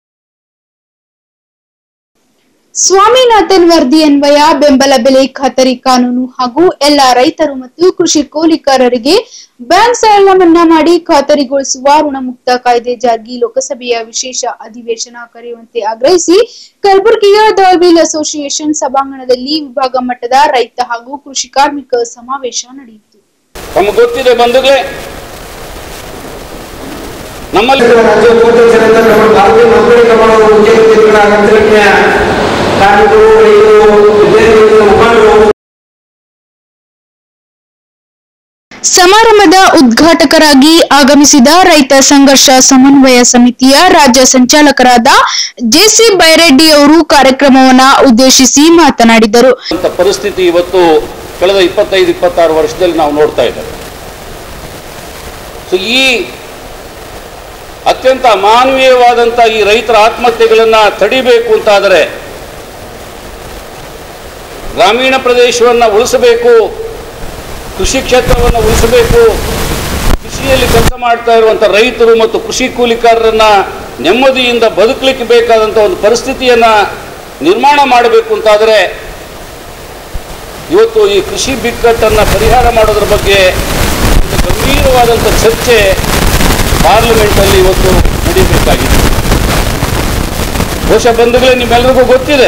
ಸ್ವಾಮಿನಾಥನ್ ವರದಿ ಅನ್ವಯ ಬೆಂಬಲ ಬೆಲೆ ಖಾತರಿ ಕಾನೂನು ಹಾಗೂ ಎಲ್ಲ ರೈತರು ಮತ್ತು ಕೃಷಿ ಕೂಲಿಕಾರರಿಗೆ ಬ್ಯಾಂಕ್ ಸಾಲ ಮನ್ನಾ ಮಾಡಿ ಖಾತರಿಗೊಳಿಸುವ ಋಣಮುಕ್ತ ಕಾಯ್ದೆ ಜಾರಿಗೆ ಲೋಕಸಭೆಯ ವಿಶೇಷ ಅಧಿವೇಶನ ಕರೆಯುವಂತೆ ಆಗ್ರಹಿಸಿ ಕಲಬುರಗಿಯ ದ ವೀಲ್ ಅಸೋಸಿಯೇಷನ್ ಸಭಾಂಗಣದಲ್ಲಿ ವಿಭಾಗ ಮಟ್ಟದ ರೈತ ಹಾಗೂ ಕೃಷಿ ಕಾರ್ಮಿಕ ಸಮಾವೇಶ ನಡೆಯಿತು ತಮಗೆ ಗೊತ್ತಿದೆ ಬಂಧುಗಳೇ ನಮ್ಮಲ್ಲಿ ರಾಜ್ಯ ಉಪಾಧ್ಯಕ್ಷರಿಂದ ನಮ್ಮ ಭಾರತೀಯ ನೌಕರಿ ಕಮಾಂಡ್ ಉದ್ಯೋಗಿಗಳ ಅಗತ್ಯಕ್ಕೆ ಕಾರ್ಮಿಕರು ರೈತರು ವಿದ್ಯಾರ್ಥಿಗಳು ಮುಖಂಡರು ಸಮಾರಂಭದ ಉದ್ಘಾಟಕರಾಗಿ ಆಗಮಿಸಿದ ರೈತ ಸಂಘರ್ಷ ಸಮನ್ವಯ ಸಮಿತಿಯ ರಾಜ್ಯ ಸಂಚಾಲಕರಾದ ಜೆಸಿ ಬೈರೆಡ್ಡಿ ಅವರು ಕಾರ್ಯಕ್ರಮವನ್ನ ಉದ್ದೇಶಿಸಿ ಮಾತನಾಡಿದರು ಅಂತ ಪರಿಸ್ಥಿತಿ ಇವತ್ತು ಕಳೆದ ಇಪ್ಪತ್ತೈದು ಇಪ್ಪತ್ತಾರು ವರ್ಷದಲ್ಲಿ ನಾವು ನೋಡ್ತಾ ಇದ್ದೇವೆ ಸೊ ಈ ಅತ್ಯಂತ ಅಮಾನವೀಯವಾದಂಥ ಈ ರೈತರ ಆತ್ಮಹತ್ಯೆಗಳನ್ನು ತಡಿಬೇಕು ಅಂತಾದರೆ ಗ್ರಾಮೀಣ ಪ್ರದೇಶವನ್ನು ಉಳಿಸಬೇಕು ಕೃಷಿ ಕ್ಷೇತ್ರವನ್ನು ಉಳಿಸಬೇಕು ಕೃಷಿಯಲ್ಲಿ ಕೆಲಸ ಮಾಡ್ತಾ ಇರುವಂಥ ರೈತರು ಮತ್ತು ಕೃಷಿ ಕೂಲಿಕಾರರನ್ನ ನೆಮ್ಮದಿಯಿಂದ ಬದುಕಲಿಕ್ಕೆ ಬೇಕಾದಂಥ ಒಂದು ಪರಿಸ್ಥಿತಿಯನ್ನು ನಿರ್ಮಾಣ ಮಾಡಬೇಕು ಅಂತಾದರೆ ಇವತ್ತು ಈ ಕೃಷಿ ಬಿಕ್ಕಟ್ಟನ್ನು ಪರಿಹಾರ ಮಾಡೋದ್ರ ಬಗ್ಗೆ ಒಂದು ಗಂಭೀರವಾದಂಥ ಚರ್ಚೆ ಪಾರ್ಲಿಮೆಂಟಲ್ಲಿ ಇವತ್ತು ನಡೀಬೇಕಾಗಿದೆ ಬಹುಶಃ ಬಂಧುಗಳೇ ನಿಮ್ಮೆಲ್ಲರಿಗೂ ಗೊತ್ತಿದೆ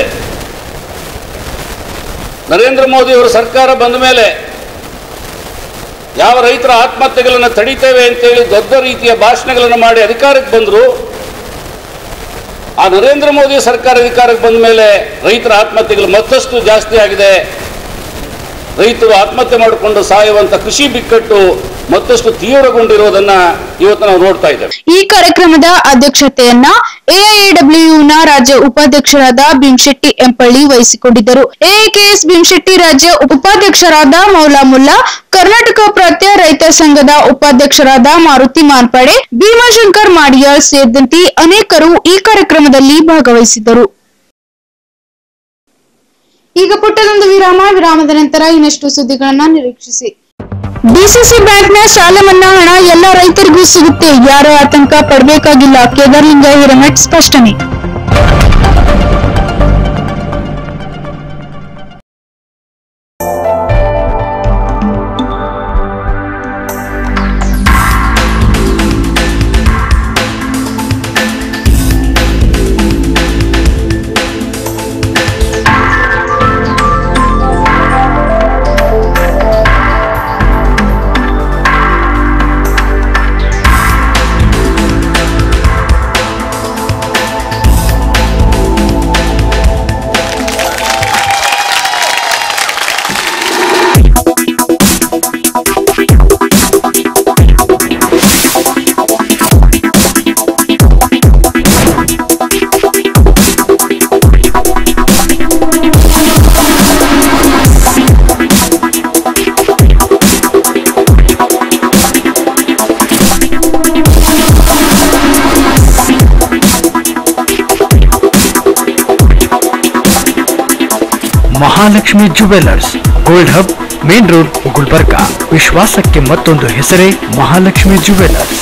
ನರೇಂದ್ರ ಮೋದಿ ಅವರ ಸರ್ಕಾರ ಬಂದ ಮೇಲೆ ಯಾವ ರೈತರ ಆತ್ಮಹತ್ಯೆಗಳನ್ನು ತಡಿತೇವೆ ಅಂತೇಳಿ ದೊಡ್ಡ ರೀತಿಯ ಭಾಷಣಗಳನ್ನು ಮಾಡಿ ಅಧಿಕಾರಕ್ಕೆ ಬಂದರು ಆ ನರೇಂದ್ರ ಮೋದಿ ಸರ್ಕಾರ ಅಧಿಕಾರಕ್ಕೆ ಬಂದ ಮೇಲೆ ರೈತರ ಆತ್ಮಹತ್ಯೆಗಳು ಮತ್ತಷ್ಟು ಜಾಸ್ತಿ ಆಗಿದೆ ರೈತರು ಆತ್ಮಹತ್ಯೆ ಮಾಡಿಕೊಂಡು ಸಾಯುವಂತ ಕೃಷಿ ಬಿಕ್ಕಟ್ಟು ಮತ್ತಷ್ಟು ತೀವ್ರಗೊಂಡಿರೋದನ್ನ ಇವತ್ತು ನಾವು ನೋಡ್ತಾ ಇದ್ದೇವೆ ಈ ಕಾರ್ಯಕ್ರಮದ ಅಧ್ಯಕ್ಷತೆಯನ್ನ ಎಐಎಡಬ್ಲ್ಯೂನ ರಾಜ್ಯ ಉಪಾಧ್ಯಕ್ಷರಾದ ಭೀಮಶೆಟ್ಟಿ ಎಂಪಳ್ಳಿ ವಹಿಸಿಕೊಂಡಿದ್ದರು ಎಐಕೆಎಸ್ ಭೀಮಶೆಟ್ಟಿ ರಾಜ್ಯ ಉಪಾಧ್ಯಕ್ಷರಾದ ಮೌಲಾ ಮುಲ್ಲಾ ಕರ್ನಾಟಕ ಪ್ರತ್ಯಯ ರೈತ ಸಂಘದ ಉಪಾಧ್ಯಕ್ಷರಾದ ಮಾರುತಿ ಮಾರ್ಪಾಡೆ ಭೀಮಾಶಂಕರ್ ಮಾಡಿಯಾಳ್ ಸೇರಿದಂತೆ ಅನೇಕರು ಈ ಕಾರ್ಯಕ್ರಮದಲ್ಲಿ ಭಾಗವಹಿಸಿದ್ದರು ಈಗ ಪುಟ್ಟದೊಂದು ವಿರಾಮ ವಿರಾಮದ ನಂತರ ಇನ್ನಷ್ಟು ಸುದ್ದಿಗಳನ್ನ ನಿರೀಕ್ಷಿಸಿ ಡಿಸಿಸಿ ಬ್ಯಾಂಕ್ನ ಸಾಲ ಮನ್ನಾ ಹಣ ಎಲ್ಲ ರೈತರಿಗೂ ಸಿಗುತ್ತೆ ಯಾರ ಆತಂಕ ಪಡಬೇಕಾಗಿಲ್ಲ ಕೇದಾರ್ಲಿಂಗ ಹಿರಮಠ್ ಸ್ಪಷ್ಟನೆ Mahalakshmi jewellers gold hub main road Gulbarga ವಿಶ್ವಾಸಕ್ಕೆ ಮತ್ತೊಂದು ಹೆಸರೇ ಮಹಾಲಕ್ಷ್ಮಿ ಜುವೆಲ್ಲರ್ಸ್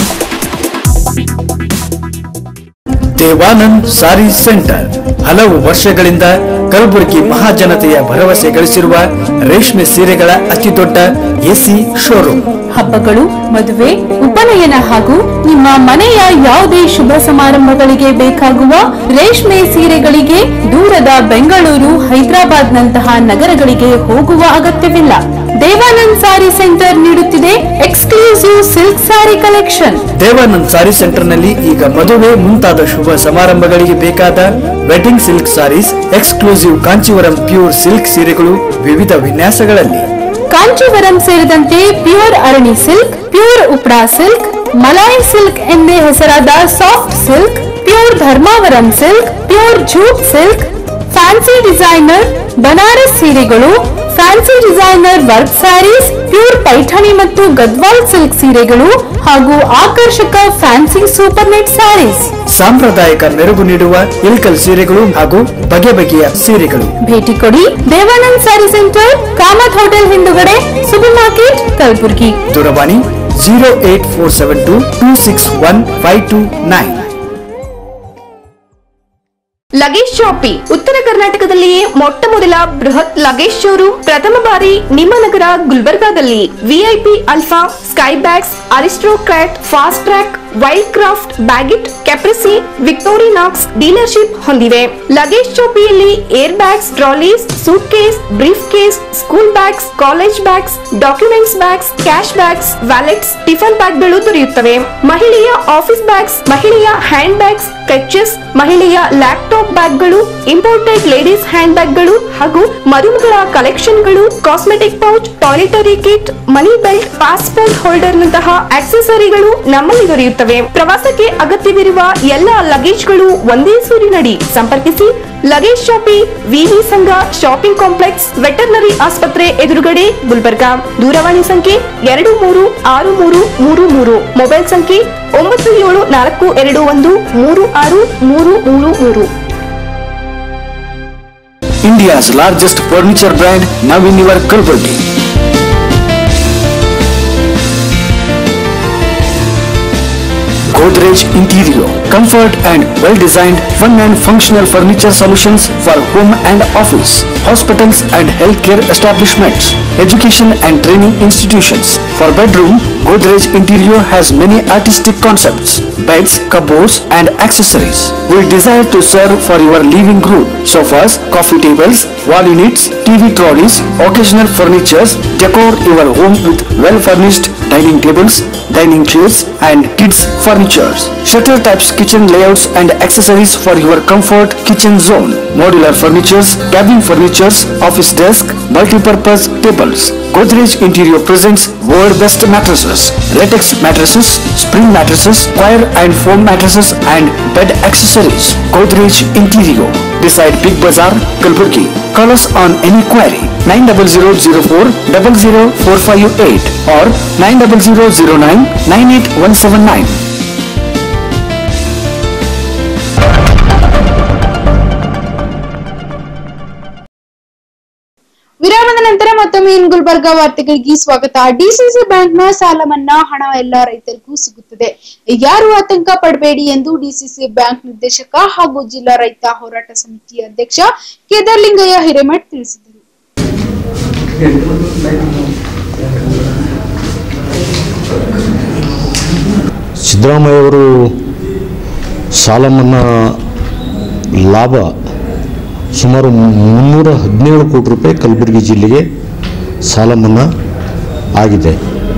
ದೇವಾನಂದ್ ಸಾರಿ ಸೆಂಟರ್ ಹಲವು ವರ್ಷಗಳಿಂದ ಕಲಬುರಗಿ ಮಹಾಜನತೆಯ ಭರವಸೆ ಗಳಿಸಿರುವ ರೇಷ್ಮೆ ಸೀರೆಗಳ ಅತಿದೊಡ್ಡ ಎಸಿ ಶೋರೂಮ್ ಹಬ್ಬಗಳು ಮದುವೆ ಉಪನಯನ ಹಾಗೂ ನಿಮ್ಮ ಮನೆಯ ಯಾವುದೇ ಶುಭ ಸಮಾರಂಭಗಳಿಗೆ ಬೇಕಾಗುವ ರೇಷ್ಮೆ ಸೀರೆಗಳಿಗೆ ದೂರದ ಬೆಂಗಳೂರು ಹೈದರಾಬಾದ್ ನಂತಹ ನಗರಗಳಿಗೆ ಹೋಗುವ ಅಗತ್ಯವಿಲ್ಲ ದೇವಾನಂದ್ ಸಾರಿ ಸೆಂಟರ್ ನೀಡುತ್ತಿದೆ exclusive silk sari collection Devanand sari centre ನಲ್ಲಿ ಈಗ ಮದುವೆ ಮುಂತಾದ ಶುಭ ಸಮಾರಂಭಗಳಿಗೆ ಬೇಕಾದ wedding silk saris exclusive Kanchivaram pure silk ಸೀರೆಗಳು ವಿವಿಧ ವಿನ್ಯಾಸಗಳಲ್ಲಿ ಕಾಂಚೀವರಂ ಸೇರಿದಂತೆ ಪ್ಯೂರ್ ಅರಣಿ ಸಿಲ್ಕ್ ಪ್ಯೂರ್ ಉಪ್ರಾ ಸಿಲ್ಕ್ ಮಲಾಯಿ ಸಿಲ್ಕ್ ಎಂದೇ ಹೆಸರಾದ soft silk pure Dharmavaram silk pure jute silk fancy designer Banaras ಸೀರೆಗಳು fancy designer work saris pure Paithani ಮತ್ತು ಗದ್ವಾಲ್ ಸಿಲ್ಕ್ ಸೀರೆಗಳು ಹಾಗೂ ಆಕರ್ಷಕ ಫ್ಯಾನ್ಸಿ ಸೂಪರ್ ನೆಟ್ ಸ್ಯಾರೀಸ್ ಸಾಂಪ್ರದಾಯಿಕ ಮೆರುಗು ನೀಡುವ ಇಲ್ಕಲ್ ಸೀರೆಗಳು ಹಾಗೂ ಬಗೆ ಬಗೆಯ ಸೀರೆಗಳು ಭೇಟಿ ಕೊಡಿ ದೇವಾನಂದ್ ಸ್ಯಾರಿ ಸೆಂಟರ್ ಕಾಮತ್ ಹೋಟೆಲ್ ಹಿಂದುಗಡೆ ಸೂಪರ್ ಮಾರ್ಕೆಟ್ ಕಲಬುರಗಿ ದೂರವಾಣಿ zero eight four seven two two six one five two nine luggage shoppe ಉತ್ತರ ಕರ್ನಾಟಕದಲ್ಲಿಯೇ ಮೊಟ್ಟ ಮೊದಲ ಬೃಹತ್ ಲಗೇಜ್ ಶೋರೂಮ್ ಪ್ರಥಮ ಬಾರಿ ನಿಮ್ಮ ನಗರ ಗುಲ್ಬರ್ಗಾದಲ್ಲಿ VIP Alfa Skybags Aristocrat Fastrack Wildcraft Baggit Caprese Victorinox dealership ಹೊಂದಿವೆ ಲಗೇಜ್ ಶಾಪಿಯಲ್ಲಿ air bags trolleys suitcase briefcase school bags college bags documents bags cash bags wallets tiffin ಬ್ಯಾಗ್ಗಳು ದೊರೆಯುತ್ತವೆ ಮಹಿಳೆಯ office bags ಮಹಿಳೆಯ handbags clutches ಮಹಿಳೆಯ laptop ಬ್ಯಾಗ್ಗಳು imported ladies handbags ಹಾಗೂ ಮರುಮಗಳ ಕಲೆಕ್ಷನ್ಗಳು cosmetic pouch toiletry kit money belt passport holder ನಂತಹ ಆಕ್ಸೆಸರಿಗಳು ನಮ್ಮಲ್ಲಿ ದೊರೆಯುತ್ತವೆ ಪ್ರವಾಸಕ್ಕೆ ಅಗತ್ಯವಿರುವ ಎಲ್ಲ ಲಗೇಜ್ಗಳು ಒಂದೇ ಸೂರಿನಡಿ ಸಂಪರ್ಕಿಸಿ ಲಗೇಜ್ ಶಾಪಿ ವಿವಿ ಸಂಘ ಶಾಪಿಂಗ್ ಕಾಂಪ್ಲೆಕ್ಸ್ ವೆಟರ್ನರಿ ಆಸ್ಪತ್ರೆ ಎದುರುಗಡೆ ಗುಲ್ಬರ್ಗಾ ದೂರವಾಣಿ ಸಂಖ್ಯೆ ಎರಡು ಮೂರು ಆರು ಮೂರು ಮೂರು ಮೂರು ಮೊಬೈಲ್ ಸಂಖ್ಯೆ ಒಂಬತ್ತು ಏಳು ನಾಲ್ಕು ಎರಡು ಒಂದು ಮೂರು ಆರು ಮೂರು ಮೂರು ಮೂರು India's largest furniture brand now in your Kalburgi. Godrej Interior, comfort and well-designed, fun and functional furniture solutions for home and office, hospitals and healthcare establishments, education and training institutions. For bedroom, Godrej Interior has many artistic concepts, beds, cupboards and accessories. We desire to serve for your living room, sofas, coffee tables, wall units, TV trolleys, occasional furnitures, decor your home with well-furnished dining tables, dining chairs and kids furnitures. Shutter types kitchen layouts and accessories for your comfort kitchen zone. Modular furnitures, cabin furnitures, office desk, multi-purpose tables. Godrej Interior presents world best mattresses, latex mattresses, spring mattresses, wire and foam mattresses and bed accessories. Godrej Interior. Beside Big Bazaar, Kalburgi. Call us on any query 90004 00458 or 90009 98179. ವಿರಾಮದ ನಂತರ ಮತ್ತೊಮ್ಮೆ ಇನ್ ಗುಲ್ಬರ್ಗಾ ವಾರ್ತೆಗಳಿಗೆ ಸ್ವಾಗತ DCC bank ನ ಸಾಲ ಮನ್ನಾ ಹಣ ಎಲ್ಲ ರೈತರಿಗೂ ಸಿಗುತ್ತದೆ ಯಾರು ಆತಂಕ ಪಡಬೇಡಿ ಎಂದು ಡಿಸಿಸಿ ಬ್ಯಾಂಕ್ ನಿರ್ದೇಶಕ ಹಾಗೂ ಜಿಲ್ಲಾ ರೈತ ಹೋರಾಟ ಸಮಿತಿ ಅಧ್ಯಕ್ಷ ಕೇದಾರ್ಲಿಂಗಯ್ಯ ಹಿರೇಮಠ್ ತಿಳಿಸಿದರು ಸಿದ್ದರಾಮಯ್ಯವರು ಸಾಲ ಮನ್ನಾ ಲಾಭ ಸುಮಾರು ಮುನ್ನೂರ ಹದಿನೇಳು ಕೋಟಿ ರೂಪಾಯಿ ಕಲಬುರಗಿ ಜಿಲ್ಲೆಗೆ ಸಾಲ ಮನ್ನಾ ಆಗಿದೆ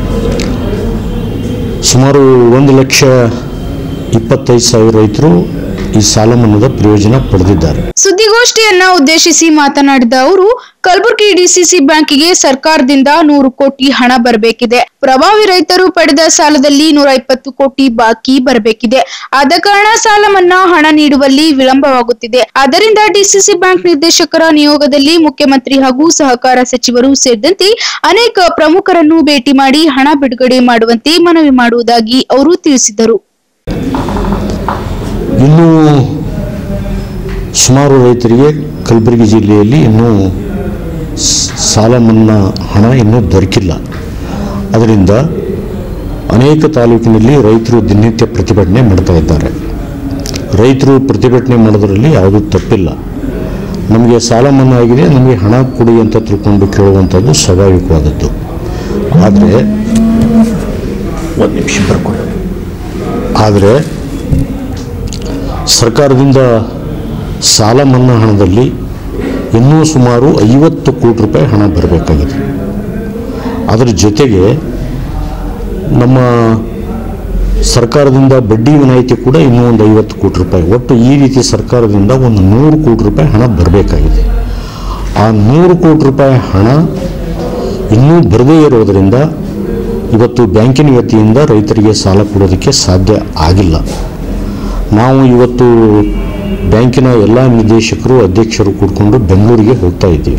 ಸುಮಾರು ಒಂದು ಲಕ್ಷ ಇಪ್ಪತ್ತೈದು ಸಾವಿರ ರೈತರು ಈ ಸಾಲ ಮನ್ನಾದ ಪ್ರಯೋಜನ ಪಡೆದಿದ್ದಾರೆ ಸುದ್ದಿಗೋಷ್ಠಿಯನ್ನ ಉದ್ದೇಶಿಸಿ ಮಾತನಾಡಿದ ಅವರು ಕಲಬುರಗಿ ಡಿಸಿಸಿ ಬ್ಯಾಂಕಿಗೆ ಸರ್ಕಾರದಿಂದ ನೂರು ಕೋಟಿ ಹಣ ಬರಬೇಕಿದೆ ಪ್ರಭಾವಿ ರೈತರು ಪಡೆದ ಸಾಲದಲ್ಲಿ ನೂರ ಇಪ್ಪತ್ತು ಕೋಟಿ ಬಾಕಿ ಬರಬೇಕಿದೆ ಆದ ಕಾರಣ ಸಾಲ ಮನ್ನಾ ಹಣ ನೀಡುವಲ್ಲಿ ವಿಳಂಬವಾಗುತ್ತಿದೆ ಆದ್ದರಿಂದ ಡಿಸಿಸಿ ಬ್ಯಾಂಕ್ ನಿರ್ದೇಶಕರ ನಿಯೋಗದಲ್ಲಿ ಮುಖ್ಯಮಂತ್ರಿ ಹಾಗೂ ಸಹಕಾರ ಸಚಿವರು ಸೇರಿದಂತೆ ಅನೇಕ ಪ್ರಮುಖರನ್ನು ಭೇಟಿ ಮಾಡಿ ಹಣ ಬಿಡುಗಡೆ ಮಾಡುವಂತೆ ಮನವಿ ಮಾಡುವುದಾಗಿ ಅವರು ತಿಳಿಸಿದರು ಇನ್ನೂ ಸುಮಾರು ರೈತರಿಗೆ ಕಲಬುರಗಿ ಜಿಲ್ಲೆಯಲ್ಲಿ ಇನ್ನೂ ಸ್- ಸಾಲ ಮನ್ನಾ ಹಣ ಇನ್ನೂ ದೊರಕಿಲ್ಲ ಅದರಿಂದ ಅನೇಕ ತಾಲೂಕಿನಲ್ಲಿ ರೈತರು ದಿನನಿತ್ಯ ಪ್ರತಿಭಟನೆ ಮಾಡ್ತಾ ಇದ್ದಾರೆ ರೈತರು ಪ್ರತಿಭಟನೆ ಮಾಡೋದ್ರಲ್ಲಿ ಯಾವುದೂ ತಪ್ಪಿಲ್ಲ ನಮಗೆ ಸಾಲ ಮನ್ನಾ ಆಗಿದೆ ನಮಗೆ ಹಣ ಕೊಡಿ ಅಂತ ತಿಳ್ಕೊಂಡು ಕೇಳುವಂಥದ್ದು ಸ್ವಾಭಾವಿಕವಾದದ್ದು ಆದರೆ ಒಂದು ನಿಮಿಷ ಬರ್ಕೊಳ್ಳಿ ಆದರೆ ಸರ್ಕಾರದಿಂದ ಸಾಲ ಮನ್ನಾ ಹಣದಲ್ಲಿ ಇನ್ನೂ ಸುಮಾರು ಐವತ್ತು ಕೋಟಿ ರೂಪಾಯಿ ಹಣ ಬರಬೇಕಾಗಿದೆ ಅದರ ಜೊತೆಗೆ ನಮ್ಮ ಸರ್ಕಾರದಿಂದ ಬಡ್ಡಿ ವಿನಾಯಿತಿ ಕೂಡ ಇನ್ನೂ ಒಂದು ಐವತ್ತು ಕೋಟಿ ರೂಪಾಯಿ ಒಟ್ಟು ಈ ರೀತಿ ಸರ್ಕಾರದಿಂದ ಒಂದು ನೂರು ಕೋಟಿ ರೂಪಾಯಿ ಹಣ ಬರಬೇಕಾಗಿದೆ ಆ ನೂರು ಕೋಟಿ ರೂಪಾಯಿ ಹಣ ಇನ್ನೂ ಬರದೇ ಇರೋದರಿಂದ ಇವತ್ತು ಬ್ಯಾಂಕಿನ ವತಿಯಿಂದ ರೈತರಿಗೆ ಸಾಲ ಕೊಡೋದಕ್ಕೆ ಸಾಧ್ಯ ಆಗಿಲ್ಲ ನಾವು ಇವತ್ತು ಬ್ಯಾಂಕಿನ ಎಲ್ಲ ನಿರ್ದೇಶಕರು ಅಧ್ಯಕ್ಷರು ಕೂಡ್ಕೊಂಡು ಬೆಂಗಳೂರಿಗೆ ಹೋಗ್ತಾ ಇದ್ದೀವಿ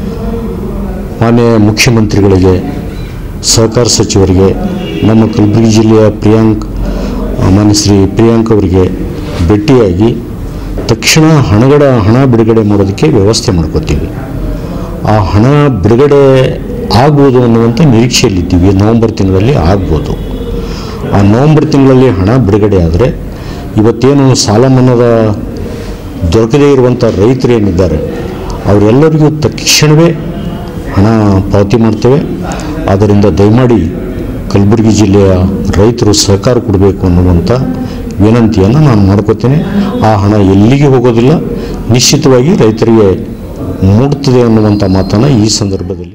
ಮಾನ್ಯ ಮುಖ್ಯಮಂತ್ರಿಗಳಿಗೆ ಸಹಕಾರ ಸಚಿವರಿಗೆ ನಮ್ಮ ಕಲಬುರಗಿ ಜಿಲ್ಲೆಯ ಪ್ರಿಯಾಂಕ್ ಆ, ಮಾನ್ಯ ಶ್ರೀ ಪ್ರಿಯಾಂಕ್ ಅವರಿಗೆ ಭೇಟಿಯಾಗಿ ತಕ್ಷಣ ಹಣಗಡ ಹಣ ಬಿಡುಗಡೆ ಮಾಡೋದಕ್ಕೆ ವ್ಯವಸ್ಥೆ ಮಾಡ್ಕೋತೀವಿ ಆ ಹಣ ಬಿಡುಗಡೆ ಆಗ್ಬೋದು ಅನ್ನುವಂಥ ನಿರೀಕ್ಷೆಯಲ್ಲಿದ್ದೀವಿ ನವೆಂಬರ್ ತಿಂಗಳಲ್ಲಿ ಆಗ್ಬೋದು ಆ ನವೆಂಬರ್ ತಿಂಗಳಲ್ಲಿ ಹಣ ಬಿಡುಗಡೆ ಆದರೆ ಇವತ್ತೇನು ಸಾಲ ಮನ್ನಾದ ದೊರಕದೇ ಇರುವಂಥ ರೈತರು ಏನಿದ್ದಾರೆ ಅವರೆಲ್ಲರಿಗೂ ತಕ್ಷಣವೇ ಹಣ ಪಾವತಿ ಮಾಡ್ತೇವೆ ಆದ್ದರಿಂದ ದಯಮಾಡಿ ಕಲಬುರಗಿ ಜಿಲ್ಲೆಯ ರೈತರು ಸಹಕಾರ ಕೊಡಬೇಕು ಅನ್ನುವಂಥ ವಿನಂತಿಯನ್ನು ನಾನು ಮಾಡ್ಕೋತೇನೆ ಆ ಹಣ ಎಲ್ಲಿಗೆ ಹೋಗೋದಿಲ್ಲ ನಿಶ್ಚಿತವಾಗಿ ರೈತರಿಗೆ ಮೂಡುತ್ತದೆ ಅನ್ನುವಂಥ ಮಾತನ್ನು ಈ ಸಂದರ್ಭದಲ್ಲಿ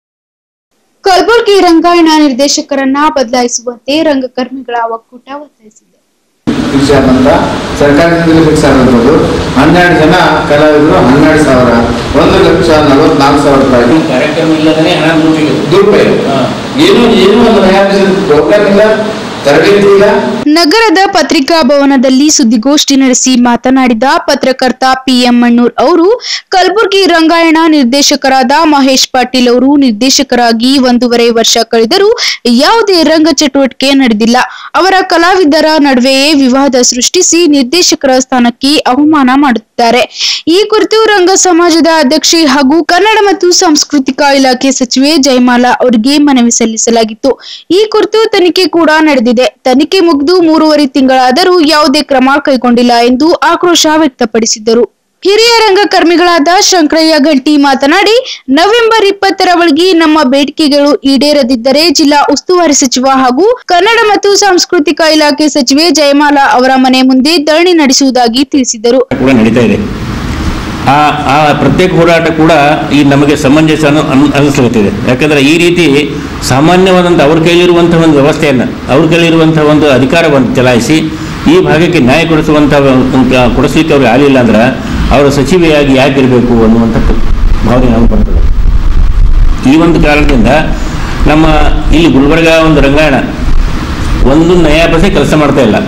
ಕಲಬುರಗಿ ರಂಗಾಯಣ ನಿರ್ದೇಶಕರನ್ನ ಬದಲಾಯಿಸುವಂತೆ ರಂಗಕರ್ಮಿಗಳ ಒಕ್ಕೂಟ ಒತ್ತಾಯಿಸಿದೆ ಫಿಕ್ಸ್ ಆದಂತ ಸರ್ಕಾರದಿಂದಲೇ ಫಿಕ್ಸ್ ಆದಂಥದ್ದು ಹನ್ನೆರಡು ಜನ ಕಲಾವಿದರು ಹನ್ನೆರಡು ಸಾವಿರ ಒಂದು ಲಕ್ಷ ನಲವತ್ನಾಲ್ಕು ಸಾವಿರ ರೂಪಾಯಿ ಕಾರ್ಯಕ್ರಮ ಇಲ್ಲದೇ ಹಣ ದುರುಪಯೋಗ ಏನು ಏನು ಒಂದು ಪ್ರೋಗ್ರಾಮ್ ಇಲ್ಲ ತರಬೇತಿ ಇಲ್ಲ ನಗರದ ಪತ್ರಿಕಾ ಭವನದಲ್ಲಿ ಸುದ್ದಿಗೋಷ್ಠಿ ನಡೆಸಿ ಮಾತನಾಡಿದ ಪತ್ರಕರ್ತ ಪಿಎಂ ಮಣ್ಣೂರ್ ಅವರು ಕಲಬುರಗಿ ರಂಗಾಯಣ ನಿರ್ದೇಶಕರಾದ ಮಹೇಶ್ ಪಾಟೀಲ್ ಅವರು ನಿರ್ದೇಶಕರಾಗಿ ಒಂದೂವರೆ ವರ್ಷ ಕಳೆದರೂ ಯಾವುದೇ ರಂಗ ಚಟುವಟಿಕೆ ನಡೆದಿಲ್ಲ ಅವರ ಕಲಾವಿದರ ನಡುವೆಯೇ ವಿವಾದ ಸೃಷ್ಟಿಸಿ ನಿರ್ದೇಶಕರ ಸ್ಥಾನಕ್ಕೆ ಅವಮಾನ ಮಾಡುತ್ತಿದ್ದಾರೆ ಈ ಕುರಿತು ರಂಗ ಸಮಾಜದ ಅಧ್ಯಕ್ಷೆ ಹಾಗೂ ಕನ್ನಡ ಮತ್ತು ಸಾಂಸ್ಕೃತಿಕ ಇಲಾಖೆ ಸಚಿವೆ ಜಯಮಾಲಾ ಅವರಿಗೆ ಮನವಿ ಸಲ್ಲಿಸಲಾಗಿತ್ತು ಈ ಕುರಿತು ತನಿಖೆ ಕೂಡ ನಡೆದಿದೆ ತನಿಖೆ ಮುಗಿದು ಮೂರುವರೆ ತಿಂಗಳಾದರೂ ಯಾವುದೇ ಕ್ರಮ ಕೈಗೊಂಡಿಲ್ಲ ಎಂದು ಆಕ್ರೋಶ ವ್ಯಕ್ತಪಡಿಸಿದರು ಹಿರಿಯ ರಂಗಕರ್ಮಿಗಳಾದ ಶಂಕರಯ್ಯ ಗಂಟಿ ಮಾತನಾಡಿ ನವೆಂಬರ್ ಇಪ್ಪತ್ತರ ಒಳಗೆ ನಮ್ಮ ಬೇಡಿಕೆಗಳು ಈಡೇರದಿದ್ದರೆ ಜಿಲ್ಲಾ ಉಸ್ತುವಾರಿ ಸಚಿವ ಹಾಗೂ ಕನ್ನಡ ಮತ್ತು ಸಾಂಸ್ಕೃತಿಕ ಇಲಾಖೆ ಸಚಿವೆ ಜಯಮಾಲಾ ಅವರ ಮನೆ ಮುಂದೆ ಧರಣಿ ನಡೆಸುವುದಾಗಿ ತಿಳಿಸಿದರು ಕೂಡ ನಡೀತಾ ಇದೆ ಆ ಆ ಪ್ರತ್ಯೇಕ ಹೋರಾಟ ಕೂಡ ಈ ನಮಗೆ ಸಮಂಜಸ ಅನ್ನೋ ಅನ್- ಅನಿಸ್ಲಿಕ್ಕಿದೆ ಯಾಕಂದರೆ ಈ ರೀತಿ ಸಾಮಾನ್ಯವಾದಂಥ ಅವ್ರ ಕೈಲಿರುವಂಥ ಒಂದು ವ್ಯವಸ್ಥೆಯನ್ನು ಅವ್ರ ಕೈಲಿರುವಂಥ ಒಂದು ಅಧಿಕಾರವನ್ನು ಚಲಾಯಿಸಿ ಈ ಭಾಗಕ್ಕೆ ನ್ಯಾಯ ಕೊಡಿಸುವಂಥ ಒಂದು ಕೊಡಿಸ್ಲಿಕ್ಕೆ ಅವ್ರಿಗೆ ಆಗಲಿಲ್ಲ ಅಂದ್ರೆ ಅವರ ಸಚಿವೆಯಾಗಿ ಯಾಕೆ ಇರಬೇಕು ಅನ್ನುವಂಥ ಭಾವನೆ ನಮಗೆ ಬರ್ತದೆ ಈ ಒಂದು ಕಾರಣದಿಂದ ನಮ್ಮ ಇಲ್ಲಿ ಗುಲ್ಬರ್ಗ ಒಂದು ರಂಗಾಯಣ ಒಂದು ನಯಾ ಪೈಸೆ ಕೆಲಸ ಮಾಡ್ತಾ ಇಲ್ಲ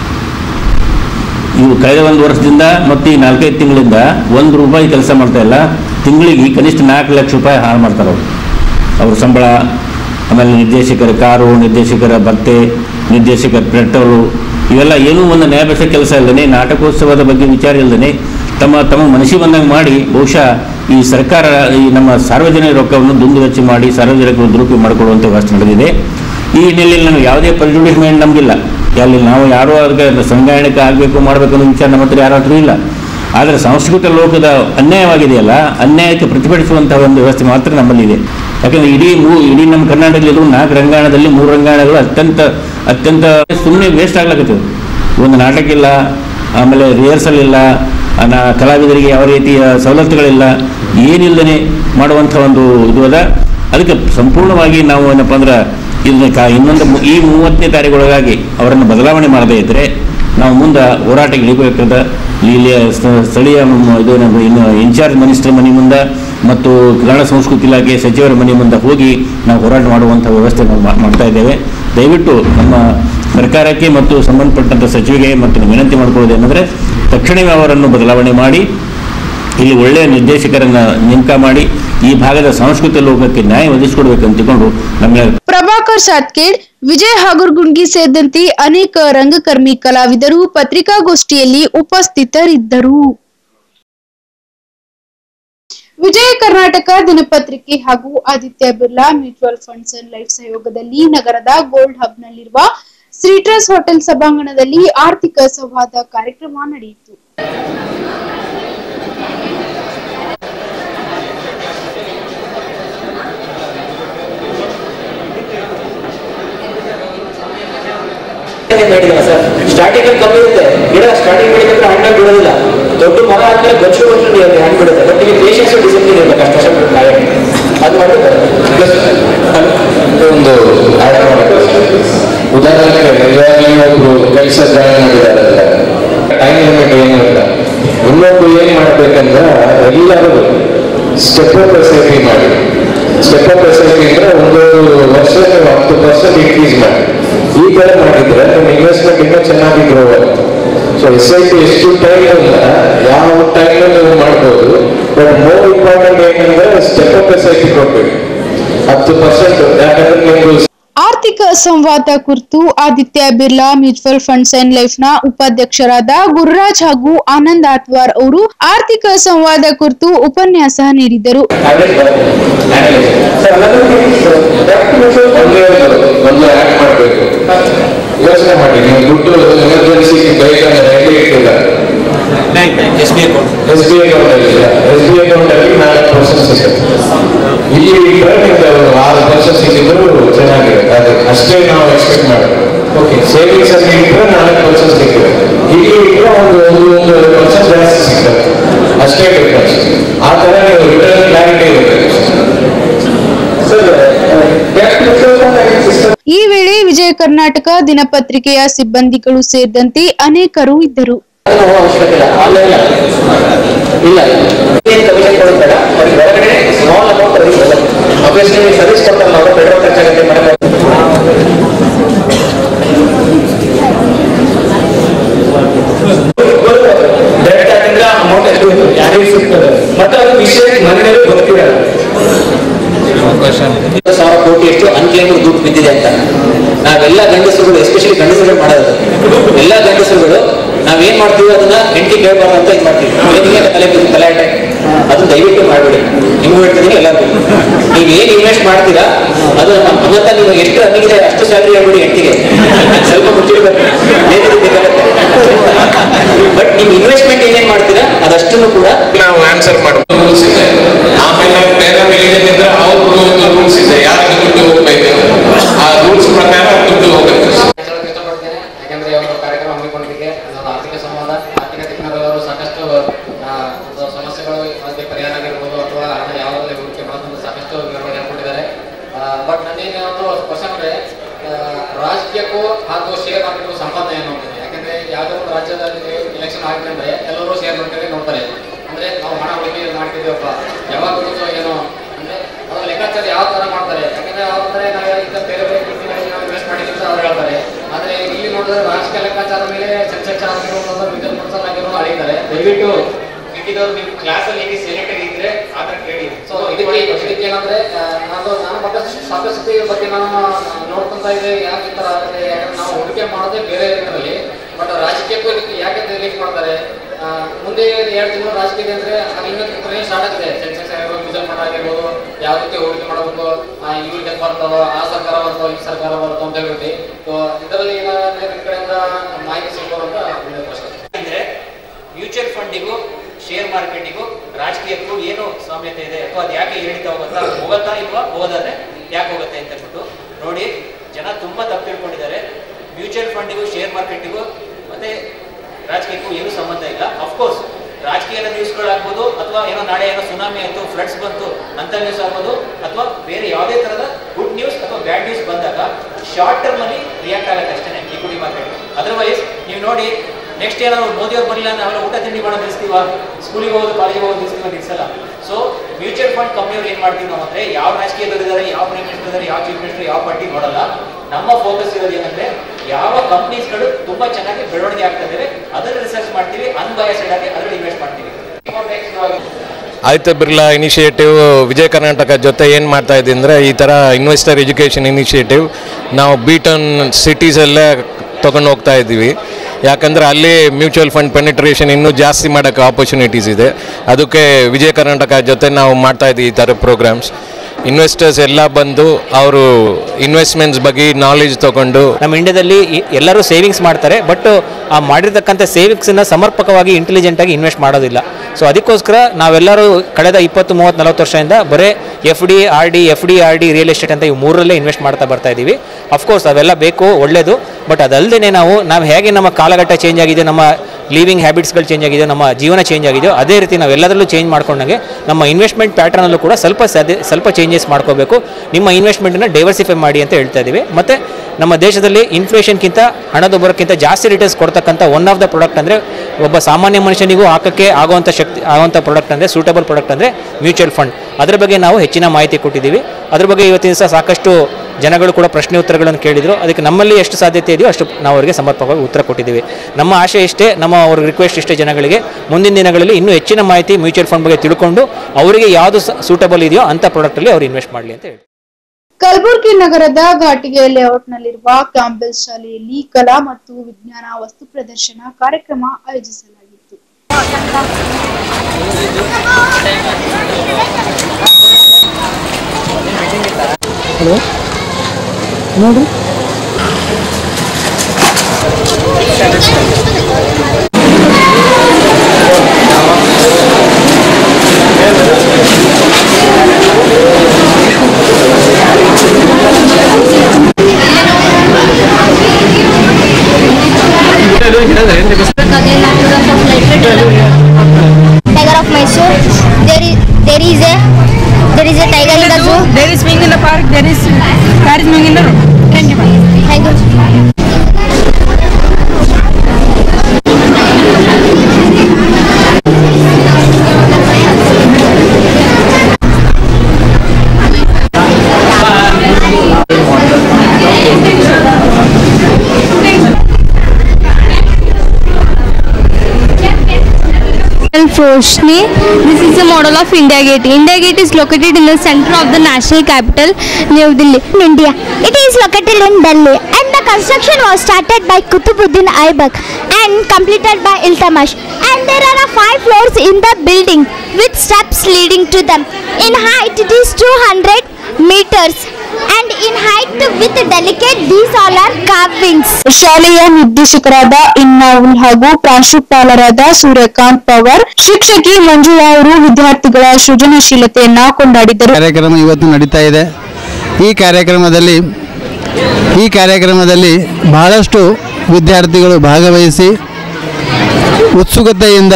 ಇವು ಕಳೆದ ಒಂದು ವರ್ಷದಿಂದ ಮತ್ತು ಈ ನಾಲ್ಕೈದು ತಿಂಗಳಿಂದ ಒಂದು ರೂಪಾಯಿ ಕೆಲಸ ಮಾಡ್ತಾ ಇಲ್ಲ ತಿಂಗಳಿಗೆ ಕನಿಷ್ಠ ನಾಲ್ಕು ಲಕ್ಷ ರೂಪಾಯಿ ಹಾಳು ಮಾಡ್ತಾರೆ ಅವರು ಅವ್ರ ಸಂಬಳ ಆಮೇಲೆ ನಿರ್ದೇಶಕರ ಕಾರು ನಿರ್ದೇಶಕರ ಭತ್ತೆ ನಿರ್ದೇಶಕರ ಪೆಟ್ರೋಲು ಇವೆಲ್ಲ ಏನೂ ಒಂದು ನ್ಯಾಯಬದ್ಧ ಕೆಲಸ ಇಲ್ಲದೇ ನಾಟಕೋತ್ಸವದ ಬಗ್ಗೆ ವಿಚಾರ ಇಲ್ಲದೇ ತಮ್ಮ ತಮ್ಮ ಮನಸ್ಸಿಗೆ ಬಂದಂಗೆ ಮಾಡಿ ಬಹುಶಃ ಈ ಸರ್ಕಾರ ಈ ನಮ್ಮ ಸಾರ್ವಜನಿಕ ರೊಕ್ಕವನ್ನು ದುಂದುವೆಚ್ಚ ಮಾಡಿ ಸಾರ್ವಜನಿಕರು ದುರುಪಯೋಗ ಮಾಡಿಕೊಳ್ಳುವಂಥ ವ್ಯವಸ್ಥೆ ನಡೆದಿದೆ ಈ ಹಿನ್ನೆಲೆಯಲ್ಲಿ ನಮಗೆ ಯಾವುದೇ ಪ್ರೆಜುಡಿಸ್ಮೆಂಟ್ ನಮಗಿಲ್ಲ ಅಲ್ಲಿ ನಾವು ಯಾರೂ ಅದಕ್ಕೆ ಸಂಗಾಯಣಕ್ಕೆ ಆಗಬೇಕು ಮಾಡಬೇಕು ಅನ್ನೋ ವಿಚಾರ ನಮ್ಮ ಹತ್ರ ಯಾರ ಹತ್ರ ಇಲ್ಲ ಆದರೆ ಸಾಂಸ್ಕೃತಿಕ ಲೋಕದ ಅನ್ಯಾಯವಾಗಿದೆಯಲ್ಲ ಅನ್ಯಾಯಕ್ಕೆ ಪ್ರತಿಭಟಿಸುವಂಥ ಒಂದು ವ್ಯವಸ್ಥೆ ಮಾತ್ರ ನಮ್ಮಲ್ಲಿದೆ ಯಾಕಂದರೆ ಇಡೀ ಮೂ ಇಡೀ ನಮ್ಮ ಕರ್ನಾಟಕದಲ್ಲಿರುವ ನಾಲ್ಕು ರಂಗಾಯಣದಲ್ಲಿ ಮೂರು ರಂಗಾಯಣಗಳು ಅತ್ಯಂತ ಅತ್ಯಂತ ಸುಮ್ಮನೆ ವೇಸ್ಟ್ ಆಗ್ಲಾಕತ್ತಿವೆ ಒಂದು ನಾಟಕ ಇಲ್ಲ ಆಮೇಲೆ ರಿಹರ್ಸಲ್ ಇಲ್ಲ ಆ ನಾ- ಕಲಾವಿದರಿಗೆ ಯಾವ ರೀತಿಯ ಸವಲತ್ತುಗಳಿಲ್ಲ ಏನಿಲ್ಲದೇ ಮಾಡುವಂಥ ಒಂದು ಇದು ಅದ ಅದಕ್ಕೆ ಸಂಪೂರ್ಣವಾಗಿ ನಾವು ಏನಪ್ಪ ಅಂದ್ರೆ ಇದನ್ನ ಕಾ ಇನ್ನೊಂದು ಮು- ಈ ಮೂವತ್ತನೇ ತಾರೀಕೊಳಗಾಗಿ ಅವರನ್ನು ಬದಲಾವಣೆ ಮಾಡದೇ ಇದ್ದರೆ ನಾವು ಮುಂದೆ ಹೋರಾಟಕ್ಕೆ ಇಳಿಬೇಕಾದ ಇಲ್ಲಿಯ ಸ್ಥ- ಸ್ಥಳೀಯ ಮ- ಇದು ನಮ್ಮ ಇನ್ನು ಇನ್ಚಾರ್ಜ್ ಮಿನಿಸ್ಟರ್ ಮನೆ ಮುಂದೆ ಮತ್ತು ಕನ್ನಡ ಸಂಸ್ಕೃತಿ ಇಲಾಖೆ ಸಚಿವರ ಮನೆ ಮುಂದೆ ಹೋಗಿ ನಾವು ಹೋರಾಟ ಮಾಡುವಂಥ ವ್ಯವಸ್ಥೆ ನಾವು ಮಾ- ಮಾಡ್ತಾ ಇದ್ದೇವೆ ದಯವಿಟ್ಟು ನಮ್ಮ ಸರ್ಕಾರಕ್ಕೆ ಮತ್ತು ಸಂಬಂಧಪಟ್ಟಂಥ ಸಚಿವರಿಗೆ ಮತ್ತು ನಾವು ವಿನಂತಿ ಮಾಡ್ಕೊಳ್ಳೋದು ಏನಂದರೆ ತಕ್ಷಣವೇ ಅವರನ್ನು ಬದಲಾವಣೆ ಮಾಡಿ ಇಲ್ಲಿ ಒಳ್ಳೆಯ ನಿರ್ದೇಶಕರನ್ನು ನೇಮಕ ಮಾಡಿ ಈ ಭಾಗದ ಸಾಂಸ್ಕೃತಿಕ ಲೋಕಕ್ಕೆ ನ್ಯಾಯ ಒದಗಿಸಿಕೊಡ್ಬೇಕಂತ ತಿಳ್ಕೊಂಡು ನಮ್ಮ ಪ್ರಭಾಕರ್ ಸಾತ್ಕೇಡ್ ವಿಜಯ್ ಹಾಗೂರ್ಗುಂಡ್ಗಿ ಸೇರಿದಂತೆ ಅನೇಕ ರಂಗಕರ್ಮಿ ಕಲಾವಿದರು ಪತ್ರಿಕಾಗೋಷ್ಠಿಯಲ್ಲಿ ಉಪಸ್ಥಿತರಿದ್ದರು ವಿಜಯ ಕರ್ನಾಟಕ ದಿನಪತ್ರಿಕೆ ಹಾಗೂ Aditya Birla mutual funds and life ಸಹಯೋಗದಲ್ಲಿ ನಗರದ ಗೋಲ್ಡ್ ಹಬ್ ನಲ್ಲಿರುವ ಸ್ಟ್ರೀಟರ್ಸ್ ಹೋಟೆಲ್ ಸಭಾಂಗಣದಲ್ಲಿ ಆರ್ಥಿಕ ಸಂವಾದ ಕಾರ್ಯಕ್ರಮ ನಡೆಯಿತು ಮಾಡಿಲ್ಲ ಸರ್ ಸ್ಟಾರ್ಟಿಂಗ್ ಅಲ್ಲಿ ಕಮ್ಮಿ ಇರುತ್ತೆ ಗಿಡ ಸ್ಟಾರ್ಟಿಂಗ್ ಬೆಳಿಬೇಕಾದ್ರೆ ಹಣ್ಣಾಗಿ ಬಿಡೋದಿಲ್ಲ ದೊಡ್ಡ ಮರ ಆದ್ಮೇಲೆ ಗಚ್ಚು ಗಚ್ಚು ನೀರಲ್ಲಿ ಹಣ್ಣು ಬಿಡುತ್ತೆ ಬಟ್ ನಿಮಗೆ ಪೇಷನ್ಸ್ ಡಿಸಿಪ್ಲಿನ್ ಇರಬೇಕು ಅಷ್ಟು ವರ್ಷ ಬಿಟ್ಟು ನಾವೇ ಅದು ಮಾಡಿದ್ದಾರೆ ಒಂದು ಆಡ್ ಮಾಡಕ್ಕೆ ಉದಾಹರಣೆಗೆ ಈಗಾಗಲೇ ಒಬ್ರು ಕೆಲಸ ಜಾಯಿನ್ ಮಾಡಿದ್ದಾರೆ ಟೈಮ್ ಲಿಮಿಟ್ ಏನು ಇಲ್ಲ ಇನ್ನೊಬ್ರು ಏನ್ ಮಾಡ್ಬೇಕಂದ್ರೆ ಎಲ್ಲರೂ step up S I P ಮಾಡಿ step up S I P ಅಂದ್ರೆ ಒಂದು ವರ್ಷ ನೀವು ಹತ್ತು ಪರ್ಸೆಂಟ್ ಇನ್ಕ್ರೀಸ್ ಮಾಡಿ ಈ ತರ ಮಾಡಿದ್ರೆ ನಿಮ್ಮ ಇನ್ವೆಸ್ಟ್ಮೆಂಟ್ ಇನ್ನೂ ಚೆನ್ನಾಗಿ ಗ್ರೋ ಆಗುತ್ತೆ ಸೊ ಎಸ್ ಐ ಪಿ ಎಷ್ಟು ಟೈಮ್ ಇಲ್ಲ ಯಾವ ಟೈಮ್ ನೀವು ಮಾಡ್ಬೋದು ಬಟ್ ಮೋರ್ ಇಂಪಾರ್ಟೆಂಟ್ ಏನಂದ್ರೆ step up S I P ಕೊಡ್ಬೇಕು ಹತ್ತು ಪರ್ಸೆಂಟ್ ಯಾಕಂದ್ರೆ ನಿಮ್ದು ಆರ್ಥಿಕ ಸಂವಾದ ಕುರಿತು Aditya Birla mutual funds and life ನ ಉಪಾಧ್ಯಕ್ಷರಾದ ಗುರುರಾಜ್ ಹಾಗೂ ಆನಂದ್ ಆತ್ವಾರ್ ಅವರು ಆರ್ಥಿಕ ಸಂವಾದ ಕುರಿತು ಉಪನ್ಯಾಸ ನೀಡಿದರು ಒಂದೇ ಒಂದು ಒಂದು ಆ್ಯಡ್ ಮಾಡಬೇಕು ಯೋಚನೆ ಮಾಡಿ ನೀವು ದುಡ್ಡು ಎಮರ್ಜೆನ್ಸಿ ಬೇಕಂದ್ರೆ ಎಲ್ಲಿ ಇಟ್ಟಿಲ್ಲ S B account S B account ಅಲ್ಲಿ ಎಸ್ ಬಿ ಅಕೌಂಟ್ ಅಲ್ಲಿ ನಾಲ್ಕು ಪರ್ಸೆಂಟ್ ಸಿಗುತ್ತೆ ಇಲ್ಲಿ ಇಟ್ಟರೆ ನಿಮ್ಗೆ ಒಂದು ಆರು ಪರ್ಸೆಂಟ್ ಸಿಕ್ಕಿದ್ರು ಚೆನ್ನಾಗಿರುತ್ತೆ ಅದು ಅಷ್ಟೇ ನಾವು ಎಕ್ಸ್ಪೆಕ್ಟ್ ಮಾಡಬೇಕು ಓಕೆ ಸೇವಿಂಗ್ಸ್ ಅಲ್ಲಿ ಇಟ್ಟರೆ ನಾಲ್ಕು ಪರ್ಸೆಂಟ್ ಸಿಕ್ಕಿದೆ ಇಲ್ಲಿ ಇಟ್ಟರೆ ಒಂದು ಒಂದು ಒಂದು ಪರ್ಸೆಂಟ್ ಜಾಸ್ತಿ ಸಿಗ್ತದೆ ಅಷ್ಟೇ ಡಿಫ್ರೆನ್ಸ್ ಆ ಥರ ನೀವು ರಿಟರ್ನ್ ಕ್ಲಾರಿಟಿ ಇರುತ್ತೆ ಈ ವೇಳೆ ವಿಜಯ ಕರ್ನಾಟಕ ದಿನಪತ್ರಿಕೆಯ ಸಿಬ್ಬಂದಿಗಳು ಸೇರಿದಂತೆ ಅನೇಕರು ಇದ್ದರು ಅವಶ್ಯಕತೆ ಇಲ್ಲ ಆನ್ಲೈನ್ ಇಲ್ಲ ಏನ್ ಕಮಿಷನ್ ಕೊಡ್ಬೇಡ ಅವ್ರಿಗೆ ಹೊರಗಡೆ ಸ್ಮಾಲ್ ಅಮೌಂಟ್ ಅವ್ರಿಗೆ ಬರುತ್ತೆ ಅಬ್ವಿಯಸ್ಲಿ ನೀವು ಸರ್ವಿಸ್ ಕೊಡ್ತಾರಲ್ಲ ಅವರು ಪೆಟ್ರೋಲ್ ಖರ್ಚಾಗುತ್ತೆ ಮಾಡಬೇಕು ಡೈರೆಕ್ಟ್ ಆಗಿಂದ ಅಮೌಂಟ್ ಎಷ್ಟು ಯಾರಿಗೆ ಸಿಗ್ತದೆ ಮತ್ತೆ ಅದು ವಿಷಯ ಮನೆಯಲ್ಲಿ ಗೊತ್ತಿರಲ್ಲ ಸಾವಿರ ಕೋಟಿ ಎಷ್ಟು ಅನ್ಕ್ಲೇಮ್ಡ್ ದುಡ್ಡು ಬಿದ್ದಿದೆ ಅಂತ ನಾವೆಲ್ಲ ಗಂಡಸರುಗಳು ಎಸ್ಪೆಷಲಿ ಗಂಡಸರುಗಳು ಮಾಡೋದು ಎಲ್ಲ ಗಂಡಸರುಗಳು ನಾವೇನ್ ಮಾಡ್ತೀವಿ ಅದನ್ನ ಹೆಂಡತಿ ಕೇಳಬಾರ್ದು ಅಂತ ಇದು ಮಾಡ್ತೀವಿ ಏನಿಗೆ ತಲೆ ಬಿದ್ದು ತಲಾಟೆ ಅದು ದಯವಿಟ್ಟು ಮಾಡಬೇಡಿ ನಿಮ್ಗೆ ಹೇಳ್ತಿದ್ದೀನಿ ಎಲ್ಲರಿಗೂ ನೀವು ಏನ್ ಇನ್ವೆಸ್ಟ್ ಮಾಡ್ತೀರಾ ಅದು ಇವತ್ತ ನೀವು ಎಷ್ಟು ರನ್ನಿಂಗ್ ಅಷ್ಟು ಸ್ಯಾಲರಿ ಹೇಳ್ಬಿಡಿ ಹೆಂಡತಿಗೆ ಸ್ವಲ್ಪ ಮುಚ್ಚಿರ್ಬೇಕು ಬಟ್ ನೀವು ಇನ್ವೆಸ್ಟ್ಮೆಂಟ್ ಏನೇನ್ ಮಾಡ್ತೀರಾ ಅದಷ್ಟನ್ನು ಕೂಡ ನಾವು ಆನ್ಸರ್ ಮಾಡಬಹುದು ರೂಲ್ಸ್ ಇದೆ ಆಮೇಲೆ ಬೇರೆ ಇದ್ರೆ ಅವ್ರಿಗೂ ಒಂದು ರೂಲ್ಸ್ ಇದೆ ಯಾರಿಗೆ ದುಡ್ಡು ಹೋಗ್ಬೇಕು ಆ ರೂಲ್ಸ್ ಪ್ರಕಾರ ದುಡ್ಡು ಹೋಗುತ್ತೆ ಯಾಕಂದ್ರೆ ಈ ಒಂದು ಕಾರ್ಯಕ್ರಮ ಹಮ್ಮಿಕೊಂಡಿದ್ದಕ್ಕೆ ನಮ್ಮ ಆರ್ಥಿಕ ಸಂವಾದ ಆರ್ಥಿಕ ತಜ್ಞರೆಲ್ಲರೂ ಸಾಕಷ್ಟು ಆ, ಒಂದು ಸಮಸ್ಯೆಗಳು ಅದಕ್ಕೆ ಪರಿಹಾರ ಆಗಿರ್ಬೋದು ಅಥವಾ ಹಣ ಯಾವುದರಲ್ಲಿ ಹೂಡಿಕೆ ಮಾಡೋದು ಸಾಕಷ್ಟು ವಿವರಗಳು ಹೇಳ್ಕೊಟ್ಟಿದ್ದಾರೆ ಬಟ್ ನನಗೆ ಒಂದು ಕ್ವಶನ್ ಅಂದ್ರೆ ಆ, ರಾಜಕೀಯಕ್ಕೂ ಹಾಗೂ ಶೇರ್ ಮಾರ್ಕೆಟ್ಗೂ ಸಂಬಂಧ ಏನು ಅಂತಿದೆ ಯಾಕಂದ್ರೆ ಯಾವುದೇ ಒಂದು ರಾಜ್ಯದಲ್ಲಿ ಎಲೆಕ್ಷನ್ ಆಗಿದೆ ಅಂದ್ರೆ ಎಲ್ಲರೂ ಶೇರ್ ಮಾರ್ಕೆಟ್ ನೋಡ್ತಾರೆ ಅಂದ್ರೆ ನಾವು ಹಣ ಹೂಡಿಕೆ ಮಾಡ್ತಿದ್ದೀವಪ್ಪ ಯಾವಾಗಲೂ ಏನೋ ಅಂದ್ರೆ ಅದರ ಲೆಕ್ಕಾಚಾರ ಯಾವ ತರ ಮಾಡ್ತಾರೆ ಯಾಕಂದ್ರೆ ಅವ್ರಂದ್ರೆ ನಾವು ಈಗ ಬೇರೆ ಬೇರೆ ಕಂಪನಿಗಳಿಗೆ ನಾವು ಇನ್ವೆಸ್ಟ್ ಮಾಡಿದ್ದೀವಿ ಅಂತ ಅವ್ರು ಹೇಳ್ತಾರೆ ಆದ್ರೆ ಇಲ್ಲಿ ನೋಡಿದ್ರೆ ರಾಜಕೀಯ ಲೆಕ್ಕಾಚಾರ ಮೇಲೆ ಸೆನ್ಸೆಕ್ಸ್ ಆಗಿರೋದು ಮ್ಯೂಚುವಲ್ ಫಂಡ್ಸ್ ಆಗಿರೋದು ಅಳಿತಾರೆ ದಯವಿಟ್ಟು ಮಿಕ್ಕಿದವ್ರು ನೀವು ಕ್ಲಾಸ್ ಅಲ್ಲಿ ಹೇಗೆ ಸೆಲೆಕ್ಟ್ ಆಗಿದ್ರೆ ಆತರ ಕೇಳಿ ಸೊ ಇದಕ್ಕೆ ಇದಕ್ಕೆ ಏನಂದ್ರೆ ಆ, ನಾನು ನಾನು ಸಾಕಷ್ಟು ಸಾಕಷ್ಟು ಇದ್ರ ಬಗ್ಗೆ ನಾನು ನೋಡ್ಕೊಂತ ಇದೆ ಯಾಕೆ ಈ ತರ ಆಗುತ್ತೆ ಯಾಕಂದ್ರೆ ನಾವು ಹೂಡಿಕೆ ಮಾಡೋದೇ ಬೇರೆ ಇದರಲ್ಲಿ ಬಟ್ ರಾಜಕೀಯಕ್ಕೂ ಇದಕ್ಕೆ ಯಾಕೆ ಲಿಂಕ್ ಮಾಡ್ತಾರೆ ಆ, ಮುಂದೆ ಎರಡು ತಿಂಗಳು ರಾಜಕೀಯ ಅಂದ್ರೆ ಅಲ್ಲಿಂದ ಟ್ರೈನ್ ಸ್ಟಾರ್ಟ್ ಆಗಿದೆ ಸೆನ್ಸೆಕ್ಸ್ ಆಗಿರ್ಬೋದು ಮ್ಯೂಚುವಲ್ ಫಂಡ್ ಆಗಿರ್ಬೋದು ಯಾವ ರೀತಿ ಹೂಡಿಕೆ ಮಾಡಬೇಕು ಆ, ಇವ್ರಿಗೆ ಬರ್ತಾವ ಆ ಸರ್ಕಾರ ಬರ್ತಾವ ಈ ಸರ್ಕಾರ ಬರ್ತಾವ ಅಂತ ಹೇಳ್ಬಿಟ್ಟು ಸೊ ಇದರಲ್ಲಿ ಏನಾದ್ರೆ ನಿಮ್ಮ ಕಡೆಯಿಂದ ಮಾಹಿತಿ ಸಿಗ್ಬೋದು ಅಂತ ಒಂದು ಪ್ರಶ್ನೆ ಅಂದ್ರೆ ಮ್ಯೂಚುವಲ್ ಫಂಡಿಗೂ ಶೇರ್ ಮಾರ್ಕೆಟಿಗೂ ರಾಜಕೀಯಕ್ಕೂ ಏನು ಸಾಮ್ಯತೆ ಇದೆ ಅಥವಾ ಅದು ಯಾಕೆ ಏರಿತಾ ಹೋಗುತ್ತಾ ಹೋಗುತ್ತಾ ಇಲ್ವಾ ಹೋದರೆ ಯಾಕೆ ಹೋಗುತ್ತೆ ಅಂತ ಬಿಟ್ಟು ನೋಡಿ ಜನ ತುಂಬಾ ತಪ್ಪು ತಿಳ್ಕೊಂಡಿದ್ದಾರೆ ಮ್ಯೂಚುವಲ್ ಫಂಡಿಗೂ ಶೇರ್ ಮಾರ್ಕೆಟಿಗೂ ಮತ್ತೆ ರಾಜಕೀಯಕ್ಕೂ ಏನು ಸಂಬಂಧ ಇಲ್ಲ ಅಫ್ಕೋರ್ಸ್ ರಾಜಕೀಯದ ನ್ಯೂಸ್ಗಳಾಗ್ಬೋದು ಅಥವಾ ಏನೋ ನಾಳೆ ಏನೋ ಸುನಾಮಿ ಆಯಿತು ಫ್ಲಡ್ಸ್ ಬಂತು ಅಂತ ನ್ಯೂಸ್ ಆಗ್ಬೋದು ಅಥವಾ ಬೇರೆ ಯಾವುದೇ ತರದ ಗುಡ್ ನ್ಯೂಸ್ ಅಥವಾ ಬ್ಯಾಡ್ ನ್ಯೂಸ್ ಬಂದಾಗ ಶಾರ್ಟ್ ಟರ್ಮ್ ಅಲ್ಲಿ ರಿಯಾಕ್ಟ್ ಆಗುತ್ತೆ ಅಷ್ಟೇ ಇಕ್ವಿಟಿ ಮಾರ್ಕೆಟ್ ಅದರ್ವೈಸ್ ನೀವು ನೋಡಿ ನೆಕ್ಸ್ಟ್ ಏನಾದ್ರು ಮೋದಿ ಅವ್ರು ಬರಲಿಲ್ಲ ನಾವೆಲ್ಲ ಊಟ ತಿಂಡಿ ಮಾಡೋದು ನಿಲ್ಸ್ತೀವ ಸ್ಕೂಲಿಗೆ ಹೋಗೋದು ಕಾಲೇಜಿಗೆ ಹೋಗೋದು ನಿಲ್ಸ್ತೀವ ನಿಲ್ಸಲ್ಲ ಸೊ ಮ್ಯೂಚುವಲ್ ಫಂಡ್ ಕಂಪ್ನಿಯವ್ರು ಏನ್ ಮಾಡ್ತೀವಿ ನಾವು ಅಂದ್ರೆ ಯಾವ ರಾಜಕೀಯದವ್ರು ಇದ್ದಾರೆ ಯಾವ ಪ್ರೈಮ್ ಮಿನಿಸ್ಟರ್ ಇದ್ದಾರೆ ಯಾವ ಚೀಫ್ ಮಿನಿಸ್ಟರ್ ಯಾವ ಪಾರ್ಟಿ ನೋಡಲ್ಲ ನಮ್ಮ ಫೋಕಸ್ ಇರೋದು ಏನಂದ್ರೆ ಯಾವ ಕಂಪ್ನೀಸ್ಗಳು ತುಂಬಾ ಚೆನ್ನಾಗಿ ಬೆಳವಣಿಗೆ ಆಗ್ತಾ ಇದಾವೆ ಅದನ್ನ ರಿಸರ್ಚ್ ಮಾಡ್ತೀವಿ ಅನ್ಬಯಸ್ಡ್ ಆಗಿ ಅದ್ರಲ್ಲಿ ಇನ್ವೆಸ್ಟ್ ಮಾಡ್ತೀವಿ ಆದಿತ್ಯ ಬಿರ್ಲಾ ಇನಿಷಿಯೇಟಿವ್ ವಿಜಯ ಕರ್ನಾಟಕ ಜೊತೆ ಏನು ಮಾಡ್ತಾ ಇದೆ ಅಂದರೆ ಈ ಥರ ಇನ್ವೆಸ್ಟರ್ ಎಜುಕೇಷನ್ ಇನಿಷಿಯೇಟಿವ್ ನಾವು ಬೀಟನ್ ಸಿಟೀಸಲ್ಲೇ ತೊಗೊಂಡು ಹೋಗ್ತಾ ಇದ್ದೀವಿ ಯಾಕಂದರೆ ಅಲ್ಲಿ ಮ್ಯೂಚುವಲ್ ಫಂಡ್ ಪೆನಿಟ್ರೇಷನ್ ಇನ್ನೂ ಜಾಸ್ತಿ ಮಾಡೋಕ್ಕೆ ಆಪರ್ಚುನಿಟೀಸ್ ಇದೆ ಅದಕ್ಕೆ ವಿಜಯ ಕರ್ನಾಟಕ ಜೊತೆ ನಾವು ಮಾಡ್ತಾ ಇದ್ದೀವಿ ಈ ಥರ ಪ್ರೋಗ್ರಾಮ್ಸ್ ಇನ್ವೆಸ್ಟರ್ಸ್ ಎಲ್ಲ ಬಂದು ಅವರು ಇನ್ವೆಸ್ಟ್ಮೆಂಟ್ಸ್ ಬಗ್ಗೆ ನಾಲೆಜ್ ತಗೊಂಡು ನಮ್ಮ ಇಂಡಿಯಾದಲ್ಲಿ ಈ- ಎಲ್ಲರೂ ಸೇವಿಂಗ್ಸ್ ಮಾಡ್ತಾರೆ ಬಟ್ ಆ ಮಾಡಿರ್ತಕ್ಕಂಥ ಸೇವಿಂಗ್ಸನ್ನು ಸಮರ್ಪಕವಾಗಿ ಇಂಟೆಲಿಜೆಂಟಾಗಿ ಇನ್ವೆಸ್ಟ್ ಮಾಡೋದಿಲ್ಲ ಸೊ ಅದಕ್ಕೋಸ್ಕರ ನಾವೆಲ್ಲರೂ ಕಳೆದ ಇಪ್ಪತ್ತು ಮೂವತ್ತು ನಲವತ್ತು ವರ್ಷದಿಂದ ಬರೀ F D R D F D R D real estate ಅಂತ ಇವು ಮೂರರಲ್ಲೇ ಇನ್ವೆಸ್ಟ್ ಮಾಡ್ತಾ ಬರ್ತಾ ಇದ್ದೀವಿ ಅಫ್ಕೋರ್ಸ್ ಅವೆಲ್ಲ ಬೇಕು ಒಳ್ಳೆಯದು ಬಟ್ ಅದಲ್ಲದೆ ನಾವು ನಾವು ಹೇಗೆ ನಮ್ಮ ಕಾಲಘಟ್ಟ ಚೇಂಜ್ ಆಗಿದೆ ನಮ್ಮ ಲಿವಿಂಗ್ ಹ್ಯಾಬಿಟ್ಸ್ಗಳು ಚೇಂಜ್ ಆಗಿದೆ ನಮ್ಮ ಜೀವನ ಚೇಂಜ್ ಆಗಿದೆಯೋ ಅದೇ ರೀತಿ ನಾವು ಎಲ್ಲದರಲ್ಲೂ ಚೇಂಜ್ ಮಾಡ್ಕೊಂಡಂಗೆ ನಮ್ಮ ಇನ್ವೆಸ್ಟ್ಮೆಂಟ್ ಪ್ಯಾಟರ್ನಲ್ಲೂ ಕೂಡ ಸ್ವಲ್ಪ ಸಾಧ್ಯ ಸ್ವಲ್ಪ ಚೇಂಜಸ್ ಮಾಡ್ಕೋಬೇಕು ನಿಮ್ಮ ಇನ್ವೆಸ್ಟ್ಮೆಂಟನ್ನು ಡೈವರ್ಸಿಫೈ ಮಾಡಿ ಅಂತ ಹೇಳ್ತಾ ಇದ್ದೀವಿ ಮತ್ತು ನಮ್ಮ ದೇಶದಲ್ಲಿ ಇನ್ಫ್ಲೇಷನ್ಗಿಂತ ಹಣದುಬ್ಬರಕ್ಕಿಂತ ಜಾಸ್ತಿ ರಿಟರ್ನ್ಸ್ ಕೊಡ್ತಕ್ಕಂಥ ಒನ್ ಆಫ್ ದ ಪ್ರಾಡಕ್ಟ್ ಅಂದರೆ ಒಬ್ಬ ಸಾಮಾನ್ಯ ಮನುಷ್ಯನಿಗೂ ಹಾಕೋಕ್ಕೆ ಆಗುವಂಥ ಶಕ್ತಿ ಆಗುವಂಥ ಪ್ರಾಡಕ್ಟ್ ಅಂದರೆ ಸೂಟಬಲ್ ಪ್ರಾಡಕ್ಟ್ ಅಂದರೆ ಮ್ಯೂಚುವಲ್ ಫಂಡ್ ಅದ್ರ ಬಗ್ಗೆ ನಾವು ಹೆಚ್ಚಿನ ಮಾಹಿತಿ ಕೊಟ್ಟಿದ್ದೀವಿ ಅದ್ರ ಬಗ್ಗೆ ಇವತ್ತಿನ ದಿವಸ ಸಾಕಷ್ಟು ಜನಗಳು ಕೂಡ ಪ್ರಶ್ನೆ ಉತ್ತರಗಳನ್ನು ಕೇಳಿದರು ಅದಕ್ಕೆ ನಮ್ಮಲ್ಲಿ ಎಷ್ಟು ಸಾಧ್ಯತೆ ಇದೆಯೋ ಅಷ್ಟು ನಾವು ಅವರಿಗೆ ಸಮರ್ಪಕವಾಗಿ ಉತ್ತರ ಕೊಟ್ಟಿದ್ದೀವಿ ನಮ್ಮ ಆಶೆ ಇಷ್ಟೇ ನಮ್ಮ ಅವ್ರ ರಿಕ್ವೆಸ್ಟ್ ಇಷ್ಟೇ ಜನಗಳಿಗೆ ಮುಂದಿನ ದಿನಗಳಲ್ಲಿ ಇನ್ನೂ ಹೆಚ್ಚಿನ ಮಾಹಿತಿ ಮ್ಯೂಚುವಲ್ ಫಂಡ್ ಬಗ್ಗೆ ತಿಳ್ಕೊಂಡು ಅವರಿಗೆ ಯಾವುದು ಸೂಟಬಲ್ ಇದೆಯೋ ಅಂಥ ಪ್ರಾಡಕ್ಟಲ್ಲಿ ಅವ್ರು ಇನ್ವೆಸ್ಟ್ ಮಾಡಲಿ ಅಂತ ಹೇಳಿ ಕಲಬುರಗಿ ನಗರದ ಘಾಟಿಗೆ ಲೇಔಟ್ನಲ್ಲಿರುವ ಕ್ಯಾಂಬೆಲ್ ಶಾಲೆಯಲ್ಲಿ ಕಲಾ ಮತ್ತು ವಿಜ್ಞಾನ ವಸ್ತು ಪ್ರದರ್ಶನ ಕಾರ್ಯಕ್ರಮ ಆಯೋಜಿಸಲಾಗಿತ್ತು ಹಲೋ ನೋಡ್ರಿ tiger of Mysore. There is there is a there is a tiger in the zoo. There is swing in the park. There is car is moving in the road. Thank you. Thank you. Roshni. This is a model of India Gate. India Gate is located in the center of the national capital, New Delhi. India. It is located in Delhi and the construction was started by Kutubuddin Aibak and completed by Iltamash. And there are five floors in the building with steps leading to them. In height it is 200 meters and in height with delicate these all are carvings. ಶಾಲೆಯ ನಿರ್ದೇಶಕರಾದ ಇನ್ನಾವುಲ್ ಹಾಗೂ ಪ್ರಾಂಶುಪಾಲರಾದ Suryakant power ಶಿಕ್ಷಕಿ ಮಂಜುಳಾ ಅವರು ವಿದ್ಯಾರ್ಥಿಗಳ ಸೃಜನಶೀಲತೆಯನ್ನ ಕೊಂಡಾಡಿದರು ಕಾರ್ಯಕ್ರಮ ಇವತ್ತು ನಡೀತಾ ಇದೆ ಈ ಕಾರ್ಯಕ್ರಮದಲ್ಲಿ ಈ ಕಾರ್ಯಕ್ರಮದಲ್ಲಿ ಬಹಳಷ್ಟು ವಿದ್ಯಾರ್ಥಿಗಳು ಭಾಗವಹಿಸಿ ಉತ್ಸುಕತೆಯಿಂದ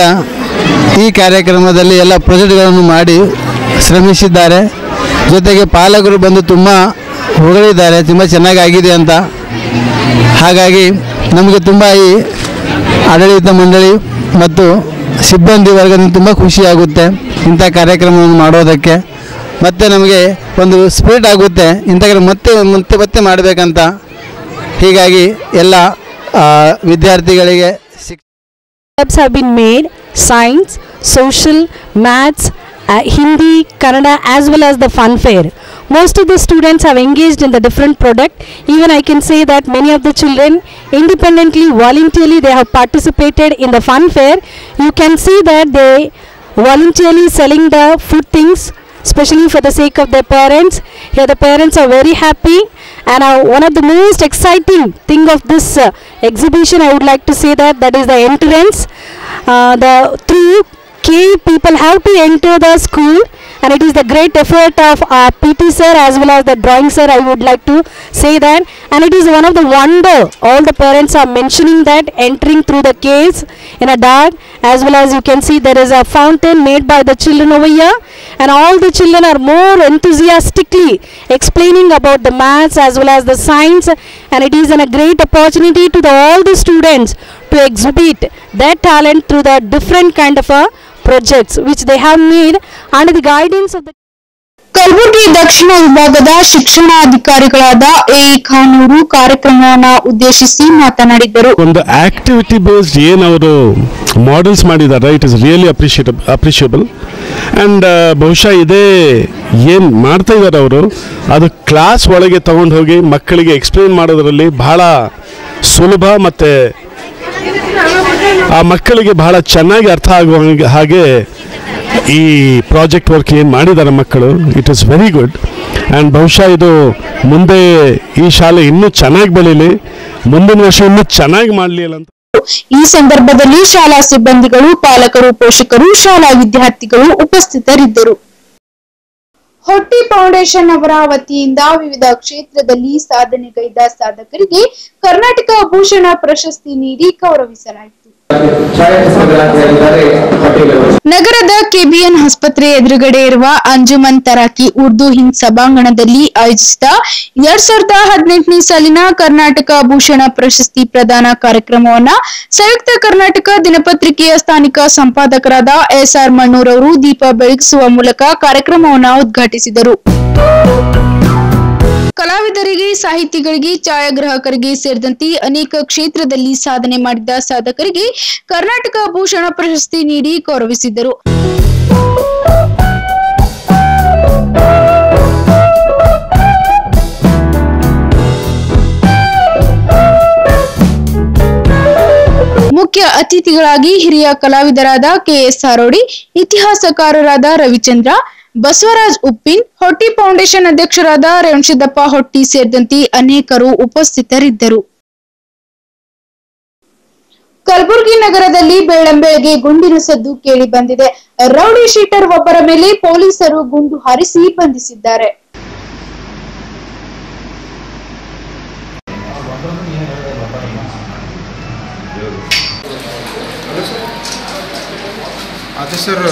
ಈ ಕಾರ್ಯಕ್ರಮದಲ್ಲಿ ಎಲ್ಲ ಪ್ರಾಜೆಕ್ಟ್ಗಳನ್ನು ಮಾಡಿ ಶ್ರಮಿಸಿದ್ದಾರೆ ಜೊತೆಗೆ ಪಾಲಕರು ಬಂದು ತುಂಬ ಹೊಗಳಿದ್ದಾರೆ ತುಂಬ ಚೆನ್ನಾಗಾಗಿದೆ ಅಂತ ಹಾಗಾಗಿ ನಮಗೆ ತುಂಬ ಈ ಆಡಳಿತ ಮಂಡಳಿ ಮತ್ತು ಸಿಬ್ಬಂದಿ ವರ್ಗದಿಂದ ತುಂಬ ಖುಷಿಯಾಗುತ್ತೆ ಇಂಥ ಕಾರ್ಯಕ್ರಮವನ್ನು ಮಾಡೋದಕ್ಕೆ ಮತ್ತು ನಮಗೆ ಒಂದು ಸ್ಪಿರಿಟ್ ಆಗುತ್ತೆ ಇಂಥ ಕಾರ್ಯ ಮತ್ತೆ ಮತ್ತೆ ಮತ್ತೆ ಮಾಡಬೇಕಂತ ಹೀಗಾಗಿ ಎಲ್ಲ ಆ, ವಿದ್ಯಾರ್ಥಿಗಳಿಗೆ ಶಿಕ್ steps have been made science social maths uh, hindi kannada as well as the fun fair most of the students have engaged in the different product even i can say that many of the children independently voluntarily they have participated in the fun fair you can see that they voluntarily selling the food things especially for the sake of their parents here the parents are very happy and uh, one of the most exciting thing of this uh, exhibition i would like to say that that is the entrance uh, the through key people have to enter the school and it is the great effort of our pt sir as well as the drawing sir i would like to say that and it is one of the wonder all the parents are mentioning that entering through the caves in a dark as well as you can see there is a fountain made by the children over here and all the children are more enthusiastically explaining about the maths as well as the science and it is an, a great opportunity to the, all the students to exhibit their talent through the different kind of uh, projects which they have made under the guidance of the Kalaburagi ದಕ್ಷಿಣ ವಿಭಾಗದ ಶಿಕ್ಷಣಾಧಿಕಾರಿಗಳಾದ A ಖಾನೂರು ಕಾರ್ಯಕ್ರಮವನ್ನ ಉದ್ದೇಶಿಸಿ ಮಾತನಾಡಿದರು ಒಂದು activity based ಏನು ಅವರು models ಮಾಡಿದ್ದಾರೆ it is really appreciate appreciable and ಬಹುಶಃ ಇದೇ ಏನು ಮಾಡ್ತಾ ಇದ್ದಾರೆ ಅವರು ಅದು ಕ್ಲಾಸ್ ಒಳಗೆ ತಗೊಂಡು ಹೋಗಿ ಮಕ್ಕಳಿಗೆ ಎಕ್ಸ್ಪ್ಲೇನ್ ಮಾಡೋದರಲ್ಲಿ ಬಹಳ ಸುಲಭ ಮತ್ತು ಆ ಮಕ್ಕಳಿಗೆ ಬಹಳ ಚೆನ್ನಾಗಿ ಅರ್ಥ ಆಗುವ ಹಾಗೆ- ಹಾಗೆ ಈ ಪ್ರಾಜೆಕ್ಟ್ ವರ್ಕ್ ಏನು ಮಾಡಿದ್ದಾರೆ ಮಕ್ಕಳು it is very good and ಬಹುಶಃ ಇದು ಮುಂದೆ ಈ ಶಾಲೆ ಇನ್ನೂ ಚೆನ್ನಾಗಿ ಬೆಳೀಲಿ ಮುಂದಿನ ವರ್ಷ ಇನ್ನೂ ಚೆನ್ನಾಗಿ ಮಾಡಲಿ ಅಂತ ಈ ಸಂದರ್ಭದಲ್ಲಿ ಶಾಲಾ ಸಿಬ್ಬಂದಿಗಳು ಪಾಲಕರು ಪೋಷಕರು ಶಾಲಾ ವಿದ್ಯಾರ್ಥಿಗಳು ಉಪಸ್ಥಿತರಿದ್ದರು ಹೊಟ್ಟಿ ಫೌಂಡೇಶನ್ ಅವರ ವತಿಯಿಂದ ವಿವಿಧ ಕ್ಷೇತ್ರದಲ್ಲಿ ಸಾಧನೆಗೈದ ಸಾಧಕರಿಗೆ ಕರ್ನಾಟಕ ಭೂಷಣ ಪ್ರಶಸ್ತಿ ನೀಡಿ ಗೌರವಿಸಲಾಯಿತು ನಗರದ ಕೆಬಿಎನ್ ಆಸ್ಪತ್ರೆ ಎದುರುಗಡೆ ಇರುವ ಅಂಜುಮನ್ ತರಾಕಿ ಉರ್ದು ಹಿಂದ್ ಸಭಾಂಗಣದಲ್ಲಿ ಆಯೋಜಿಸಿದ ಎರಡ್ ಸಾವಿರದ ಹದಿನೆಂಟನೇ ಸಾಲಿನ ಕರ್ನಾಟಕ ಭೂಷಣ ಪ್ರಶಸ್ತಿ ಪ್ರದಾನ ಕಾರ್ಯಕ್ರಮವನ್ನ ಸಂಯುಕ್ತ ಕರ್ನಾಟಕ ದಿನಪತ್ರಿಕೆಯ ಸ್ಥಾನಿಕ ಸಂಪಾದಕರಾದ ಎಸ್ ಆರ್ ಮಣ್ಣೂರ್ ಅವರು ದೀಪ ಬೆಳಗಿಸುವ ಮೂಲಕ ಕಾರ್ಯಕ್ರಮವನ್ನ ಉದ್ಘಾಟಿಸಿದರು ಕಲಾವಿದರಿಗೆ ಸಾಹಿತಿಗಳಿಗೆ ಛಾಯಾಗ್ರಾಹಕರಿಗೆ ಸೇರಿದಂತೆ ಅನೇಕ ಕ್ಷೇತ್ರದಲ್ಲಿ ಸಾಧನೆ ಮಾಡಿದ ಸಾಧಕರಿಗೆ ಕರ್ನಾಟಕ ಭೂಷಣ ಪ್ರಶಸ್ತಿ ನೀಡಿ ಗೌರವಿಸಿದರು ಮುಖ್ಯ ಅತಿಥಿಗಳಾಗಿ ಹಿರಿಯ ಕಲಾವಿದರಾದ ಕೆಎಸ್ ಹಾರೋಡಿ ಇತಿಹಾಸಕಾರರಾದ ರವಿಚಂದ್ರ ಬಸವರಾಜ್ ಉಪ್ಪಿನ್ ಹೊಟ್ಟಿ ಫೌಂಡೇಶನ್ ಅಧ್ಯಕ್ಷರಾದ ರೇವಣಸಿದ್ದಪ್ಪ ಹೊಟ್ಟಿ ಸೇರಿದಂತೆ ಅನೇಕರು ಉಪಸ್ಥಿತರಿದ್ದರು ಕಲಬುರಗಿ ನಗರದಲ್ಲಿ ಬೆಳ್ಳಂಬೆಳಗ್ಗೆ ಗುಂಡಿನ ಸದ್ದು ಕೇಳಿ ಬಂದಿದೆ ರೌಡಿ ಶೀಟರ್ ಒಬ್ಬರ ಮೇಲೆ ಪೊಲೀಸರು ಗುಂಡು ಹಾರಿಸಿ ಬಂಧಿಸಿದ್ದಾರೆ ಆಫೀಸರ್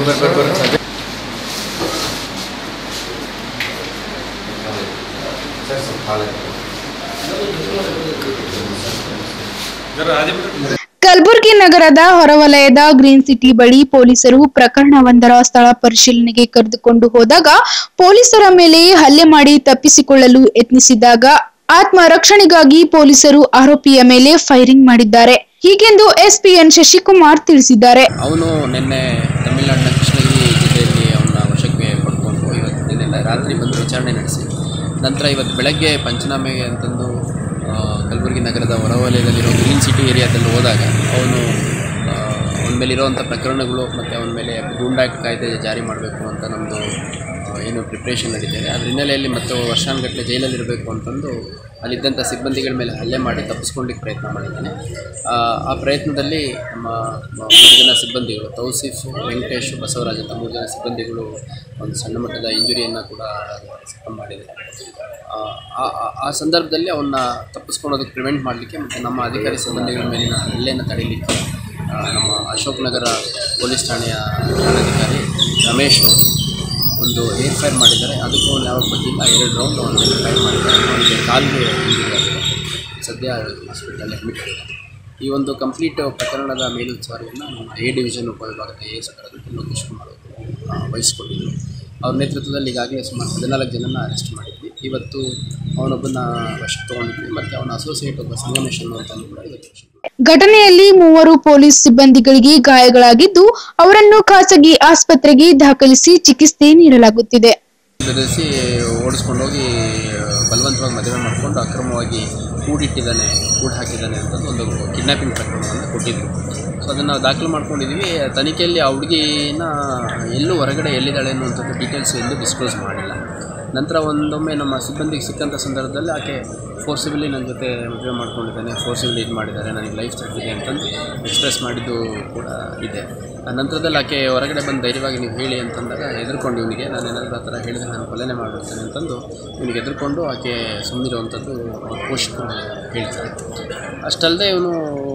ಕಲಬುರಗಿ ನಗರದ ಹೊರವಲಯದ ಗ್ರೀನ್ ಸಿಟಿ ಬಳಿ ಪೊಲೀಸರು ಪ್ರಕರಣವೊಂದರ ಸ್ಥಳ ಪರಿಶೀಲನೆಗೆ ಕರೆದುಕೊಂಡು ಹೋದಾಗ ಪೊಲೀಸರ ಮೇಲೆ ಹಲ್ಲೆ ಮಾಡಿ ತಪ್ಪಿಸಿಕೊಳ್ಳಲು ಯತ್ನಿಸಿದಾಗ ಆತ್ಮರಕ್ಷಣೆಗಾಗಿ ಪೊಲೀಸರು ಆರೋಪಿಯ ಮೇಲೆ ಫೈರಿಂಗ್ ಮಾಡಿದ್ದಾರೆ ಹೀಗೆಂದು ಎಸ್ಪಿ ಎನ್ ಶಶಿಕುಮಾರ್ ತಿಳಿಸಿದ್ದಾರೆ ಅವನು ನಿನ್ನೆ ತಮಿಳುನಾಡಿನ ಕೃಷ್ಣಗಿರಿ ಜಿಲ್ಲೆಯಲ್ಲಿ ಅವನ ವಶಕ್ಕೆ ಪಡ್ಕೊಂಡು ಇವತ್ತು ನಿನ್ನೆ ರಾತ್ರಿ ಬಂದು ವಿಚಾರಣೆ ನಡೆಸಿ ನಂತರ ಇವತ್ತು ಬೆಳಗ್ಗೆ ಪಂಚನಾಮೆಗೆ ಅಂತಂದು ಆ, ಕಲಬುರಗಿ ನಗರದ ಹೊರವಲಯದಲ್ಲಿರೋ ಗ್ರೀನ್ ಸಿಟಿ ಏರಿಯಾದಲ್ಲಿ ಹೋದಾಗ ಅವನು ಅವನ ಮೇಲಿರುವಂಥ ಪ್ರಕರಣಗಳು ಮತ್ತು ಅವನ ಮೇಲೆ ಗೂಂಡಾಕ್ಟ್ ಕಾಯ್ದೆ ಜಾರಿ ಮಾಡಬೇಕು ಅಂತ ನಮ್ಮದು ಏನು ಪ್ರಿಪ್ರೇಷನ್ ನಡೀತಿದೆ ಅದ್ರ ಹಿನ್ನೆಲೆಯಲ್ಲಿ ಮತ್ತು ವರ್ಷಾನುಗಟ್ಟಲೆ ಜೈಲಲ್ಲಿರಬೇಕು ಅಂತಂದು ಅಲ್ಲಿದ್ದಂಥ ಸಿಬ್ಬಂದಿಗಳ ಮೇಲೆ ಹಲ್ಲೆ ಮಾಡಿ ತಪ್ಪಿಸ್ಕೊಳ್ಳಿಕ್ಕೆ ಪ್ರಯತ್ನ ಮಾಡಿದ್ದಾನೆ ಆ, ಆ ಪ್ರಯತ್ನದಲ್ಲಿ ನಮ್ಮ ಮ- ಮೂರು ಜನ ಸಿಬ್ಬಂದಿಗಳು ತೌಸಿಫ್ ವೆಂಕಟೇಶ್ ಬಸವರಾಜ್ ಅಂತ ಮೂರು ಜನ ಸಿಬ್ಬಂದಿಗಳು ಒಂದು ಸಣ್ಣ ಮಟ್ಟದ ಇಂಜುರಿಯನ್ನು ಕೂಡ ಸಫರ್ ಮಾಡಿದ್ದಾರೆ ಆ, ಆ- ಆ- ಆ ಸಂದರ್ಭದಲ್ಲಿ ಅವನ್ನ ತಪ್ಪಿಸ್ಕೊಳ್ಳೋದಕ್ಕೆ ಪ್ರಿವೆಂಟ್ ಮಾಡಲಿಕ್ಕೆ ಮತ್ತು ನಮ್ಮ ಅಧಿಕಾರಿ ಸಿಬ್ಬಂದಿಗಳ ಮೇಲಿನ ಹಲ್ಲೆಯನ್ನು ತಡೀಲಿಕ್ಕೆ ಆ, ನಮ್ಮ ಅಶೋಕ್ ನಗರ ಪೊಲೀಸ್ ಠಾಣೆಯ ಠಾಣಾಧಿಕಾರಿ ರಮೇಶ್ ಅವರು ಒಂದು ಏರ್ ಫೈರ್ ಮಾಡಿದ್ದಾರೆ ಅದಕ್ಕೂ ಅವ್ನು ಯಾವಾಗ ಬಂದಿಲ್ಲ ಎರಡು ರೌಂಡ್ ಅವನ ಮೇಲೆ ಫೈರ್ ಮಾಡಿದ್ದಾರೆ ಅವನಿಗೆ ಕಾಲಿಗೆ ಇಂಜುರಿ ಆಗಿದೆ ಸದ್ಯ ಹಾಸ್ಪಿಟಲ್ ಅಡ್ಮಿಟ್ ಆಗಿದ್ದಾರೆ ಈ ಒಂದು ಕಂಪ್ಲೀಟ್ ಪ್ರಕರಣದ ಮೇಲ್ವಿಚಾರಣೆಯನ್ನು ನಮ್ಮ ಎ ಡಿವಿಷನ್ ಉಪವಿಭಾಗದ ಎ ಎಸ್ ಲೋಕೇಶ್ ಕುಮಾರ್ ಅವರು ಆ, ವಹಿಸಿಕೊಂಡಿದ್ದರು ಅವ್ರ ನೇತೃತ್ವದಲ್ಲಿ ಈಗಾಗಲೇ ಸುಮಾರು ಹದಿನಾಲ್ಕು ಜನನ ಅರೆಸ್ಟ್ ಮಾಡಿದ್ವಿ ಇವತ್ತು ಅವನೊಬ್ಬನ ವಶಕ್ಕೆ ತೊಗೊಂಡಿದ್ವಿ ಮತ್ತು ಅವನ ಅಸೋಸಿಯೇಟ್ ಒಬ್ಬ ಸಂಗಮೇಶ್ ಅನ್ನುವಂಥದ್ದು ಕೂಡ ಇವತ್ತು ವಶಕ್ಕೆ ಘಟನೆಯಲ್ಲಿ ಮೂವರು ಪೊಲೀಸ್ ಸಿಬ್ಬಂದಿಗಳಿಗೆ ಗಾಯಗಳಾಗಿದ್ದು ಅವರನ್ನು ಖಾಸಗಿ ಆಸ್ಪತ್ರೆಗೆ ದಾಖಲಿಸಿ ಚಿಕಿತ್ಸೆ ನೀಡಲಾಗುತ್ತಿದೆ ಬೆದರಿಸಿ ಓಡಿಸ್ಕೊಂಡೋಗಿ ಬಲವಂತವಾಗಿ ಮದುವೆ ಮಾಡಿಕೊಂಡು ಅಕ್ರಮವಾಗಿ ಕೂಡಿಟ್ಟಿದ್ದಾನೆ ಕೂಡಿ ಹಾಕಿದ್ದಾನೆ ಅಂತಂದು ಒಂದು ಕಿಡ್ನಾಪಿಂಗ್ ಪ್ರಕರಣವನ್ನು ಕೊಟ್ಟಿದ್ದರು ಸೊ ಅದನ್ನು ನಾವು ದಾಖಲು ಮಾಡ್ಕೊಂಡಿದ್ವಿ ತನಿಖೆಯಲ್ಲಿ ಆ ಹುಡುಗಿನ ಎಲ್ಲೂ ಹೊರಗಡೆ ಎಲ್ಲಿದ್ದಾಳೆ ಅನ್ನುವಂಥದ್ದು ಡೀಟೇಲ್ಸ್ ಎಲ್ಲೂ ಡಿಸ್ಕ್ಲೋಸ್ ಮಾಡಿಲ್ಲ ನಂತರ ಒಂದೊಮ್ಮೆ ನಮ್ಮ ಸಿಬ್ಬಂದಿಗೆ ಸಿಕ್ಕಂಥ ಸಂದರ್ಭದಲ್ಲಿ ಆಕೆ ಫೋರ್ಸಿಬಲಿ ನನ್ನ ಜೊತೆ ಮದುವೆ ಮಾಡ್ಕೊಂಡಿದ್ದಾನೆ ಫೋರ್ಸಿಬಲಿ ಇದು ಮಾಡಿದ್ದಾರೆ ನನಗೆ ಲೈಫ್ ಥ್ರೆಟ್ ಇದೆ ಅಂತಂದು ಎಕ್ಸ್ಪ್ರೆಸ್ ಮಾಡಿದ್ದು ಕೂಡ ಇದೆ ಆ ನಂತರದಲ್ಲಿ ಆಕೆ ಹೊರಗಡೆ ಬಂದು ಧೈರ್ಯವಾಗಿ ನೀವು ಹೇಳಿ ಅಂತಂದಾಗ ಹೆದರ್ಕೊಂಡು ಇವನಿಗೆ ನಾನು ಏನಾದರೂ ಆ ಥರ ಹೇಳಿದ್ರೆ ನಾನು ಕೊಲೆನೇ ಮಾಡಿಬಿಡ್ತೇನೆ ಅಂತಂದು ಇವನಿಗೆ ಹೆದರ್ಕೊಂಡು ಆಕೆ ಸುಮ್ಮನಿರುವಂಥದ್ದು ಅವ್ರ ಪೋಷಕರು ಹೇಳ್ತಾರೆ ಅಷ್ಟಲ್ಲದೆ ಇವನು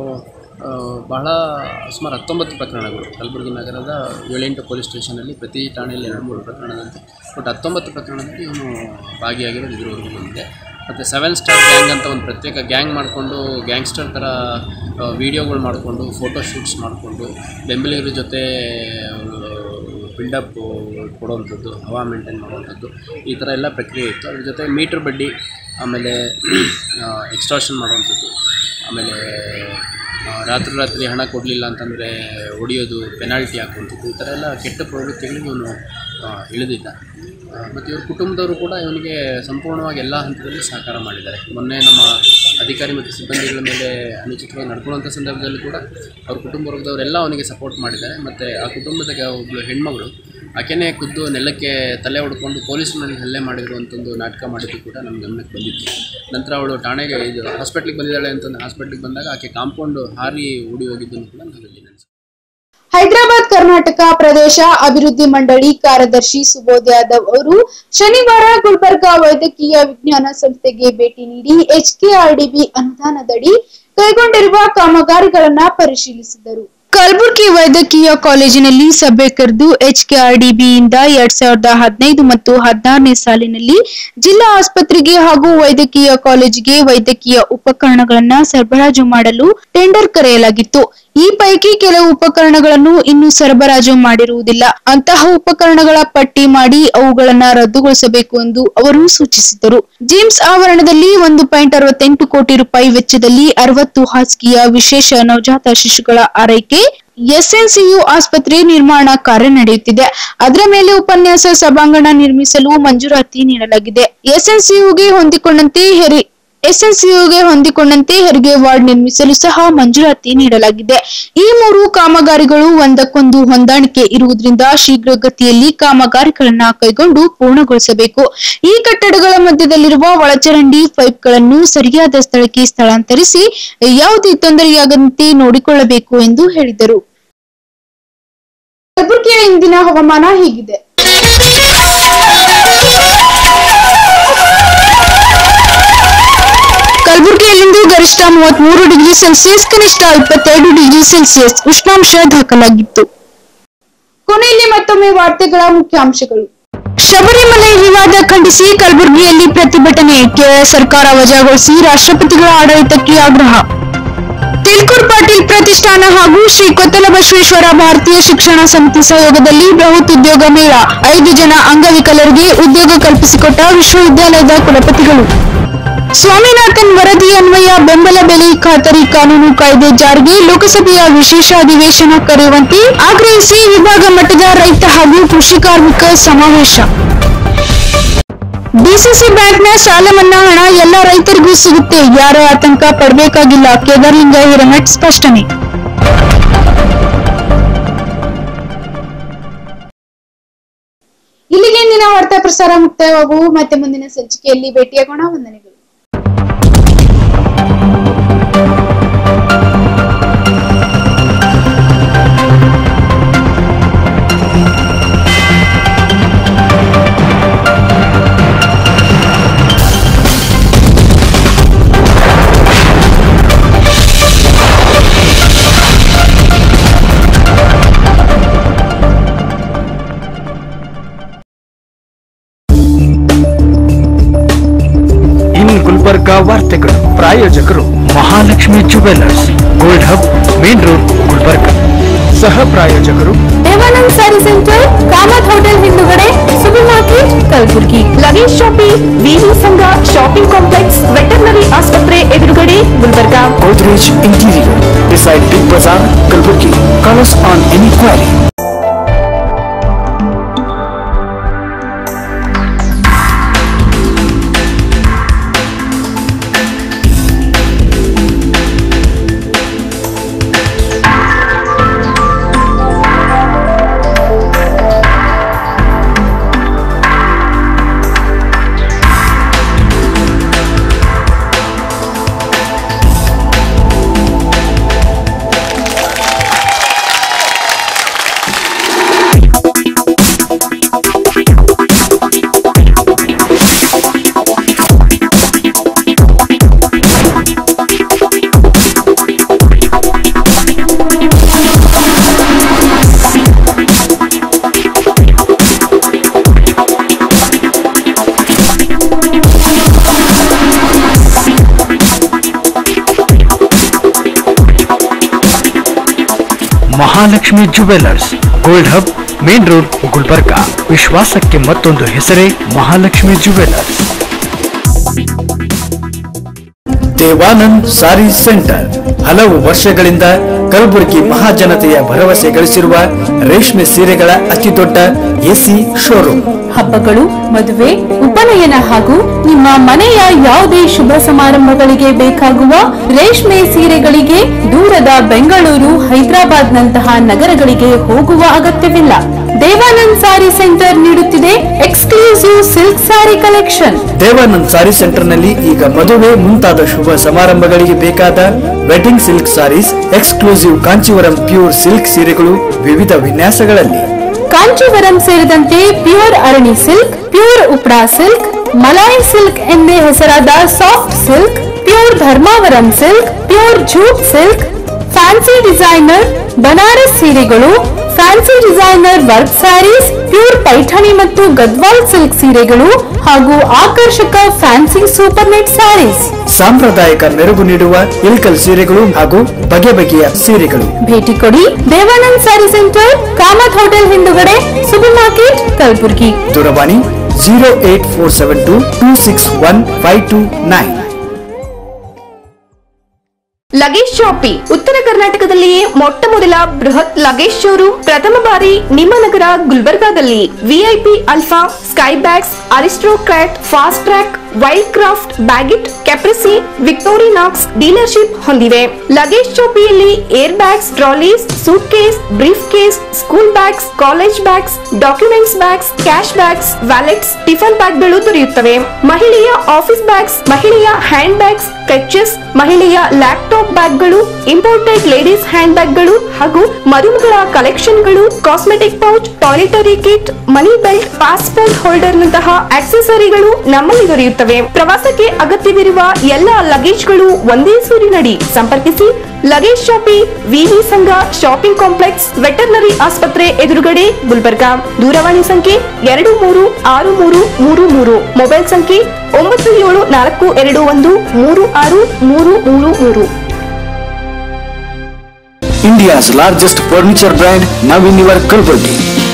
ಆ, ಬಹಳ ಸುಮಾರು ಹತ್ತೊಂಬತ್ತು ಪ್ರಕರಣಗಳು ಕಲಬುರಗಿ ನಗರದ ಏಳೆಂಟು ಪೊಲೀಸ್ ಸ್ಟೇಷನಲ್ಲಿ ಪ್ರತಿ ಠಾಣೆಯಲ್ಲಿ ಎರಡು ಮೂರು ಪ್ರಕರಣದಂತೆ ಒಟ್ಟು ಹತ್ತೊಂಬತ್ತು ಪ್ರಕರಣದಲ್ಲಿ ಇವನು ಭಾಗಿಯಾಗಿರೋದು ಇದುವರೆಗೂ ಬಂದಿದೆ ಮತ್ತು ಸೆವೆನ್ ಸ್ಟಾರ್ ಗ್ಯಾಂಗ್ ಅಂತ ಒಂದು ಪ್ರತ್ಯೇಕ ಗ್ಯಾಂಗ್ ಮಾಡಿಕೊಂಡು ಗ್ಯಾಂಗ್ಸ್ಟರ್ ಥರ ವೀಡಿಯೋಗಳು ಮಾಡಿಕೊಂಡು ಫೋಟೋ ಶೂಟ್ಸ್ ಮಾಡಿಕೊಂಡು ಬೆಂಬಲಿಗರ ಜೊತೆ ಬಿಲ್ಡಪ್ ಕೊಡುವಂಥದ್ದು ಹವಾ ಮೇಂಟೈನ್ ಮಾಡುವಂಥದ್ದು ಈ ಥರ ಎಲ್ಲ ಪ್ರಕ್ರಿಯೆ ಇತ್ತು ಅದ್ರ ಜೊತೆ ಮೀಟ್ರ್ ಬಡ್ಡಿ ಆಮೇಲೆ ಎಕ್ಸ್ಟ್ರಾಷನ್ ಮಾಡುವಂಥದ್ದು ಆಮೇಲೆ ಆ, ರಾತ್ರಿ ರಾತ್ರಿ ಹಣ ಕೊಡಲಿಲ್ಲ ಅಂತಂದರೆ ಹೊಡೆಯೋದು ಪೆನಾಲ್ಟಿ ಹಾಕುವಂಥದ್ದು ಈ ಥರ ಎಲ್ಲ ಕೆಟ್ಟ ಪ್ರವೃತ್ತಿಗಳಿಗೆ ಇವನು ಆ, ಇಳಿದಿದ್ದ ಮತ್ತು ಇವ್ರ ಕುಟುಂಬದವರು ಕೂಡ ಇವನಿಗೆ ಸಂಪೂರ್ಣವಾಗಿ ಎಲ್ಲ ಹಂತದಲ್ಲಿ ಸಹಕಾರ ಮಾಡಿದ್ದಾರೆ ಮೊನ್ನೆ ನಮ್ಮ ಅಧಿಕಾರಿ ಮತ್ತು ಸಿಬ್ಬಂದಿಗಳ ಮೇಲೆ ಅನುಚಿತವಾಗಿ ನಡ್ಕೊಳ್ಳುವಂಥ ಸಂದರ್ಭದಲ್ಲಿ ಕೂಡ ಅವ್ರ ಕುಟುಂಬ ವರ್ಗದವರೆಲ್ಲ ಅವನಿಗೆ ಸಪೋರ್ಟ್ ಮಾಡಿದ್ದಾರೆ ಮತ್ತು ಆ ಕುಟುಂಬದ ಒಬ್ಬಳು ಹೆಣ್ಮಗಳು ಆಕೆನೇ ಖುದ್ದು ನೆಲಕ್ಕೆ ತಲೆ ಹೊಡ್ಕೊಂಡು ಪೊಲೀಸ್ನಲ್ಲಿ ಹಲ್ಲೆ ಮಾಡಿರುವಂಥ ಒಂದು ನಾಟಕ ಮಾಡಿದ್ದು ಕೂಡ ನಮ್ಮ ಗಮನಕ್ಕೆ ಬಂದಿತ್ತು ನಂತರ ಅವಳು ಠಾಣೆಗೆ ಇದು ಹಾಸ್ಪಿಟ್ಲಿಗೆ ಬಂದಿದ್ದಾಳೆ ಅಂತಂದು ಹಾಸ್ಪಿಟ್ಲಿಗೆ ಬಂದಾಗ ಆಕೆ ಕಾಂಪೌಂಡ್ ಹಾರಿ ಓಡಿ ಹೋಗಿದ್ದನ್ನು ಕೂಡ ನಾವಿಲ್ಲಿ ನೆನೆಸ್ತೀವಿ. ಹೈದರಾಬಾದ್ ಕರ್ನಾಟಕ ಪ್ರದೇಶ ಅಭಿವೃದ್ಧಿ ಮಂಡಳಿ ಕಾರ್ಯದರ್ಶಿ ಸುಬೋಧ್ ಯಾದವ್ ಅವರು ಶನಿವಾರ ಗುಲ್ಬರ್ಗಾ ವೈದ್ಯಕೀಯ ವಿಜ್ಞಾನ ಸಂಸ್ಥೆಗೆ ಭೇಟಿ ನೀಡಿ ಎಚ್ಕೆಆರ್ಡಿಬಿ ಅನುದಾನದಡಿ ಕೈಗೊಂಡಿರುವ ಕಾಮಗಾರಿಗಳನ್ನ ಪರಿಶೀಲಿಸಿದರು ಕಲಬುರಗಿ ವೈದ್ಯಕೀಯ ಕಾಲೇಜಿನಲ್ಲಿ ಸಭೆ ಕರೆದು ಎಚ್ಕೆಆರ್ಡಿಬಿಯಿಂದ ಎರಡ್ ಸಾವಿರದ ಹದಿನೈದು ಮತ್ತು ಹದಿನಾರನೇ ಸಾಲಿನಲ್ಲಿ ಜಿಲ್ಲಾ ಆಸ್ಪತ್ರೆಗೆ ಹಾಗೂ ವೈದ್ಯಕೀಯ ಕಾಲೇಜಿಗೆ ವೈದ್ಯಕೀಯ ಉಪಕರಣಗಳನ್ನ ಸರಬರಾಜು ಮಾಡಲು ಟೆಂಡರ್ ಕರೆಯಲಾಗಿತ್ತು ಈ ಪೈಕಿ ಕೆಲವು ಉಪಕರಣಗಳನ್ನು ಇನ್ನೂ ಸರಬರಾಜು ಮಾಡಿರುವುದಿಲ್ಲ ಅಂತಹ ಉಪಕರಣಗಳ ಪಟ್ಟಿ ಮಾಡಿ ಅವುಗಳನ್ನ ರದ್ದುಗೊಳಿಸಬೇಕು ಎಂದು ಅವರು ಸೂಚಿಸಿದರು ಜಿಮ್ಸ್ ಆವರಣದಲ್ಲಿ ಒಂದು ಪಾಯಿಂಟ್ ಅರವತ್ತೆಂಟು ಕೋಟಿ ರೂಪಾಯಿ ವೆಚ್ಚದಲ್ಲಿ ಅರವತ್ತು ಹಾಸಿಗೆಯ ವಿಶೇಷ ನವಜಾತ ಶಿಶುಗಳ ಆರೈಕೆ ಎಸ್ಎನ್ಸಿಯು ಆಸ್ಪತ್ರೆ ನಿರ್ಮಾಣ ಕಾರ್ಯ ನಡೆಯುತ್ತಿದೆ ಅದರ ಮೇಲೆ ಉಪನ್ಯಾಸ ಸಭಾಂಗಣ ನಿರ್ಮಿಸಲು ಮಂಜೂರಾತಿ ನೀಡಲಾಗಿದೆ ಎಸ್ಎನ್ಸಿಯುಗೆ ಹೊಂದಿಕೊಂಡಂತೆ ಹೆರಿ ಎಸ್ಎನ್ಸಿಯುಗೆ ಹೊಂದಿಕೊಂಡಂತೆ ಹೆರಿಗೆ ವಾರ್ಡ್ ನಿರ್ಮಿಸಲು ಸಹ ಮಂಜೂರಾತಿ ನೀಡಲಾಗಿದೆ ಈ ಮೂರು ಕಾಮಗಾರಿಗಳು ಒಂದಕ್ಕೊಂದು ಹೊಂದಾಣಿಕೆ ಇರುವುದರಿಂದ ಶೀಘ್ರಗತಿಯಲ್ಲಿ ಕಾಮಗಾರಿಗಳನ್ನ ಕೈಗೊಂಡು ಪೂರ್ಣಗೊಳಿಸಬೇಕು ಈ ಕಟ್ಟಡಗಳ ಮಧ್ಯದಲ್ಲಿರುವ ಒಳಚರಂಡಿ ಪೈಪ್ಗಳನ್ನು ಸರಿಯಾದ ಸ್ಥಳಕ್ಕೆ ಸ್ಥಳಾಂತರಿಸಿ ಯಾವುದೇ ತೊಂದರೆಯಾಗದಂತೆ ನೋಡಿಕೊಳ್ಳಬೇಕು ಎಂದು ಹೇಳಿದರು ಕಲಬುರಗಿಯ ಇಂದಿನ ಹವಾಮಾನ ಹೀಗಿದೆ ಕಲಬುರಗಿಯಲ್ಲಿಂದು ಗರಿಷ್ಠ ಮೂವತ್ಮೂರು ಡಿಗ್ರಿ ಸೆಲ್ಸಿಯಸ್ ಕನಿಷ್ಠ ಇಪ್ಪತ್ತೆರಡು ಡಿಗ್ರಿ ಸೆಲ್ಸಿಯಸ್ ಉಷ್ಣಾಂಶ ದಾಖಲಾಗಿತ್ತು ಕೊನೆಯಲ್ಲಿ ಮತ್ತೊಮ್ಮೆ ವಾರ್ತೆಗಳ ಮುಖ್ಯಾಂಶಗಳು ಶಬರಿಮಲೆ ವಿವಾದ ಖಂಡಿಸಿ ಕಲಬುರಗಿಯಲ್ಲಿ ಪ್ರತಿಭಟನೆ ಕೇರಳ ಸರ್ಕಾರ ವಜಾಗೊಳಿಸಿ ರಾಷ್ಟ್ರಪತಿಗಳ ಆಡಳಿತಕ್ಕೆ ಆಗ್ರಹ ತಿಲ್ಕೂರ್ ಪಾಟೀಲ್ ಪ್ರತಿಷ್ಠಾನ ಹಾಗೂ ಶ್ರೀ ಕೊತ್ತಲ ಬಸವೇಶ್ವರ ಭಾರತೀಯ ಶಿಕ್ಷಣ ಸಮಿತಿ ಸಹಯೋಗದಲ್ಲಿ ಬೃಹತ್ ಉದ್ಯೋಗ ಮೇಳ ಐದು ಜನ ಅಂಗವಿಕಲರಿಗೆ ಉದ್ಯೋಗ ಕಲ್ಪಿಸಿಕೊಟ್ಟ ವಿಶ್ವವಿದ್ಯಾಲಯದ ಕುಲಪತಿಗಳು ಸ್ವಾಮಿನಾಥನ್ ವರದಿ ಅನ್ವಯ ಬೆಂಬಲ ಬೆಲೆ ಖಾತರಿ ಕಾನೂನು ಕಾಯ್ದೆ ಜಾರಿಗೆ ಲೋಕಸಭೆಯ ವಿಶೇಷ ಅಧಿವೇಶನ ಕರೆಯುವಂತೆ ಆಗ್ರಹಿಸಿ ವಿಭಾಗ ಮಟ್ಟದ ರೈತ ಹಾಗೂ ಕೃಷಿ ಕಾರ್ಮಿಕ ಸಮಾವೇಶ ಡಿಸಿಸಿ ಬ್ಯಾಂಕ್ನ ಸಾಲ ಮನ್ನಾ ಹಣ ಎಲ್ಲ ರೈತರಿಗೂ ಸಿಗುತ್ತೆ ಯಾರ ಆತಂಕ ಪಡಬೇಕಾಗಿಲ್ಲ ಕೇದಾರ್ಲಿಂಗ ಹಿರಮಠ್ ಸ್ಪಷ್ಟನೆ ಇಲ್ಲಿಗೆ ಇಂದಿನ ವಾರ್ತಾ ಪ್ರಸಾರ ಮುಕ್ತಾಯವಾಗುವು ಮತ್ತೆ ಮುಂದಿನ ಸಂಚಿಕೆಯಲ್ಲಿ ಭೇಟಿಯಾಗೋಣ ವಂದನೆಗಳು ಇನ್ ಗುಲ್ಬರ್ಗ ವಾರ್ತೆಗಳು ಪ್ರಾಯೋಜಕರು Mahalakshmi jewellers gold hub main road Gulbarga ಸಹ ಪ್ರಾಯೋಜಕರು ದೇವಾನಂದ್ ಸ್ಯಾರಿ ಸೆಂಟರ್ ಕಾಮತ್ ಹೋಟೆಲ್ ಹಿಂದುಗಡೆ super market Kalaburagi luggage shopping VV Sangha shopping complex veterinary ಆಸ್ಪತ್ರೆ ಎದುರುಗಡೆ Gulbarga Godrej Interior beside Big Bazaar, Kalburgi. Call us on any query. Mahalakshmi jewellers gold hub main road Gulbarga ವಿಶ್ವಾಸಕ್ಕೆ ಮತ್ತೊಂದು ಹೆಸರೇ Mahalakshmi jewellers Devanand sari centre ಹಲವು ವರ್ಷಗಳಿಂದ ಕಲಬುರಗಿ ಮಹಾಜನತೆಯ ಭರವಸೆ ಗಳಿಸಿರುವ ರೇಷ್ಮೆ ಸೀರೆಗಳ ಅತಿದೊಡ್ಡ ಎಸಿ ಶೋರೂಮ್ ಹಬ್ಬಗಳು ಮದುವೆ ಉಪನಯನ ಹಾಗೂ ನಿಮ್ಮ ಮನೆಯ ಯಾವುದೇ ಶುಭ ಸಮಾರಂಭಗಳಿಗೆ ಬೇಕಾಗುವ ರೇಷ್ಮೆ ಸೀರೆಗಳಿಗೆ ದೂರದ ಬೆಂಗಳೂರು ಹೈದರಾಬಾದ್ನಂತಹ ನಗರಗಳಿಗೆ ಹೋಗುವ ಅಗತ್ಯವಿಲ್ಲ ದೇವಾನಂದ್ ಸಾರಿ ಸೆಂಟರ್ ನೀಡುತ್ತಿದೆ exclusive silk sari collection Devanand sari ಸೆಂಟರ್ನಲ್ಲಿ ಈಗ ಮದುವೆ ಮುಂತಾದ ಶುಭ ಸಮಾರಂಭಗಳಿಗೆ ಬೇಕಾದ wedding silk saris exclusive Kanchivaram pure silk ಸೀರೆಗಳು ವಿವಿಧ ವಿನ್ಯಾಸಗಳಲ್ಲಿ ಕಾಂಚೀವರಂ ಸೇರಿದಂತೆ ಪ್ಯೂರ್ ಅರಣಿ ಸಿಲ್ಕ್ ಪ್ಯೂರ್ ಉಪ್ರಾ ಸಿಲ್ಕ್ ಮಲಾಯಿ ಸಿಲ್ಕ್ ಎಂದೇ ಹೆಸರಾದ soft silk pure Dharmavaram silk pure jute silk fancy designer Banaras ಸೀರೆಗಳು fancy designer work saris pure Paithani ಮತ್ತು ಗದ್ವಾಲ್ ಸಿಲ್ಕ್ ಸೀರೆಗಳು ಹಾಗೂ ಆಕರ್ಷಕ ಫ್ಯಾನ್ಸಿ ಸೂಪರ್ ನೆಟ್ ಸ್ಯಾರೀಸ್ ಸಾಂಪ್ರದಾಯಿಕ ಮೆರುಗು ನೀಡುವ ಇಲ್ಕಲ್ ಸೀರೆಗಳು ಹಾಗೂ ಬಗೆ ಬಗೆಯ ಸೀರೆಗಳು ಭೇಟಿ ಕೊಡಿ ದೇವಾನಂದ್ ಸ್ಯಾರಿ ಸೆಂಟರ್ ಕಾಮತ್ ಹೋಟೆಲ್ ಹಿಂದುಗಡೆ ಸೂಪರ್ ಮಾರ್ಕೆಟ್ ಕಲಬುರಗಿ ದೂರವಾಣಿ zero eight four seven two two six one five two nine luggage shoppe ಉತ್ತರ ಕರ್ನಾಟಕದಲ್ಲಿಯೇ ಮೊಟ್ಟ ಮೊದಲ ಬೃಹತ್ ಲಗೇಜ್ ಶೋರೂಮ್ ಪ್ರಥಮ ಬಾರಿ ನಿಮ್ಮ ನಗರ ಗುಲ್ಬರ್ಗಾದಲ್ಲಿ VIP Alfa Skybags Aristocrat Fastrack Wildcraft Baggit Caprese Victorinox dealership ಹೊಂದಿವೆ ಲಗೇಜ್ ಶಾಪಿಯಲ್ಲಿ air bags trolleys suitcase briefcase school bags college bags documents bags cash bags wallets tiffin ಬ್ಯಾಗ್ಗಳು ದೊರೆಯುತ್ತವೆ ಮಹಿಳೆಯ office bags ಮಹಿಳೆಯ handbags clutches ಮಹಿಳೆಯ laptop ಬ್ಯಾಗ್ಗಳು imported ladies handbags ಹಾಗೂ ಮರುಮಗಳ ಕಲೆಕ್ಷನ್ಗಳು cosmetic pouch toiletry kit money belt passport holder ನಂತಹ ಆಕ್ಸೆಸರಿಗಳು ನಮ್ಮಲ್ಲಿ ದೊರೆಯುತ್ತವೆ ಪ್ರವಾಸಕ್ಕೆ ಅಗತ್ಯವಿರುವ ಎಲ್ಲ ಲಗೇಜ್ಗಳು ಒಂದೇ ಸೂರಿನಡಿ ಸಂಪರ್ಕಿಸಿ ಲಗೇಜ್ ಶಾಪಿ ವಿವಿ ಸಂಘ ಶಾಪಿಂಗ್ ಕಾಂಪ್ಲೆಕ್ಸ್ ವೆಟರ್ನರಿ ಆಸ್ಪತ್ರೆ ಎದುರುಗಡೆ ಗುಲ್ಬರ್ಗಾ ದೂರವಾಣಿ ಸಂಖ್ಯೆ ಎರಡು ಮೂರು ಆರು ಮೂರು ಮೂರು ಮೂರು ಮೊಬೈಲ್ ಸಂಖ್ಯೆ ಒಂಬತ್ತು ಏಳು ನಾಲ್ಕು ಎರಡು ಒಂದು ಮೂರು ಆರು ಮೂರು ಮೂರು ಮೂರು India's largest furniture brand now in your Kalburgi.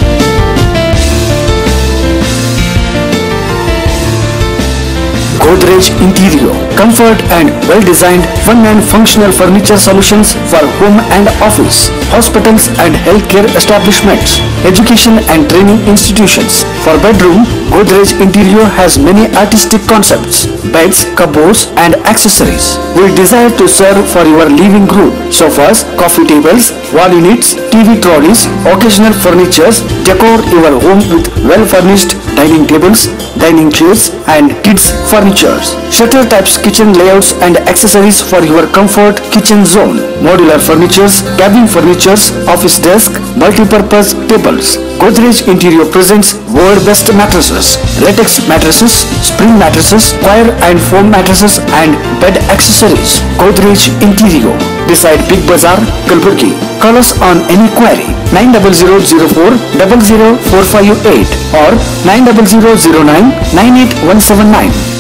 Godrej Interior, comfort and well-designed, fun and functional furniture solutions for home and office, hospitals and healthcare establishments, education and training institutions. For bedroom, Godrej Interior has many artistic concepts, beds, cupboards and accessories. We desire to serve for your living room, sofas, coffee tables, wall units, TV trolleys, occasional furnitures, decor your home with well-furnished dining tables, dining chairs and kids furnitures. Shutter types kitchen layouts and accessories for your comfort kitchen zone. Modular furnitures, cabin furnitures, office desk, multi-purpose tables. Godrej Interior presents world best mattresses, latex mattresses, spring mattresses, square and foam mattresses and bed accessories. Godrej Interior beside Big Bazaar, Kalburgi. Call us on any query 90004 00458 or 90009 98179.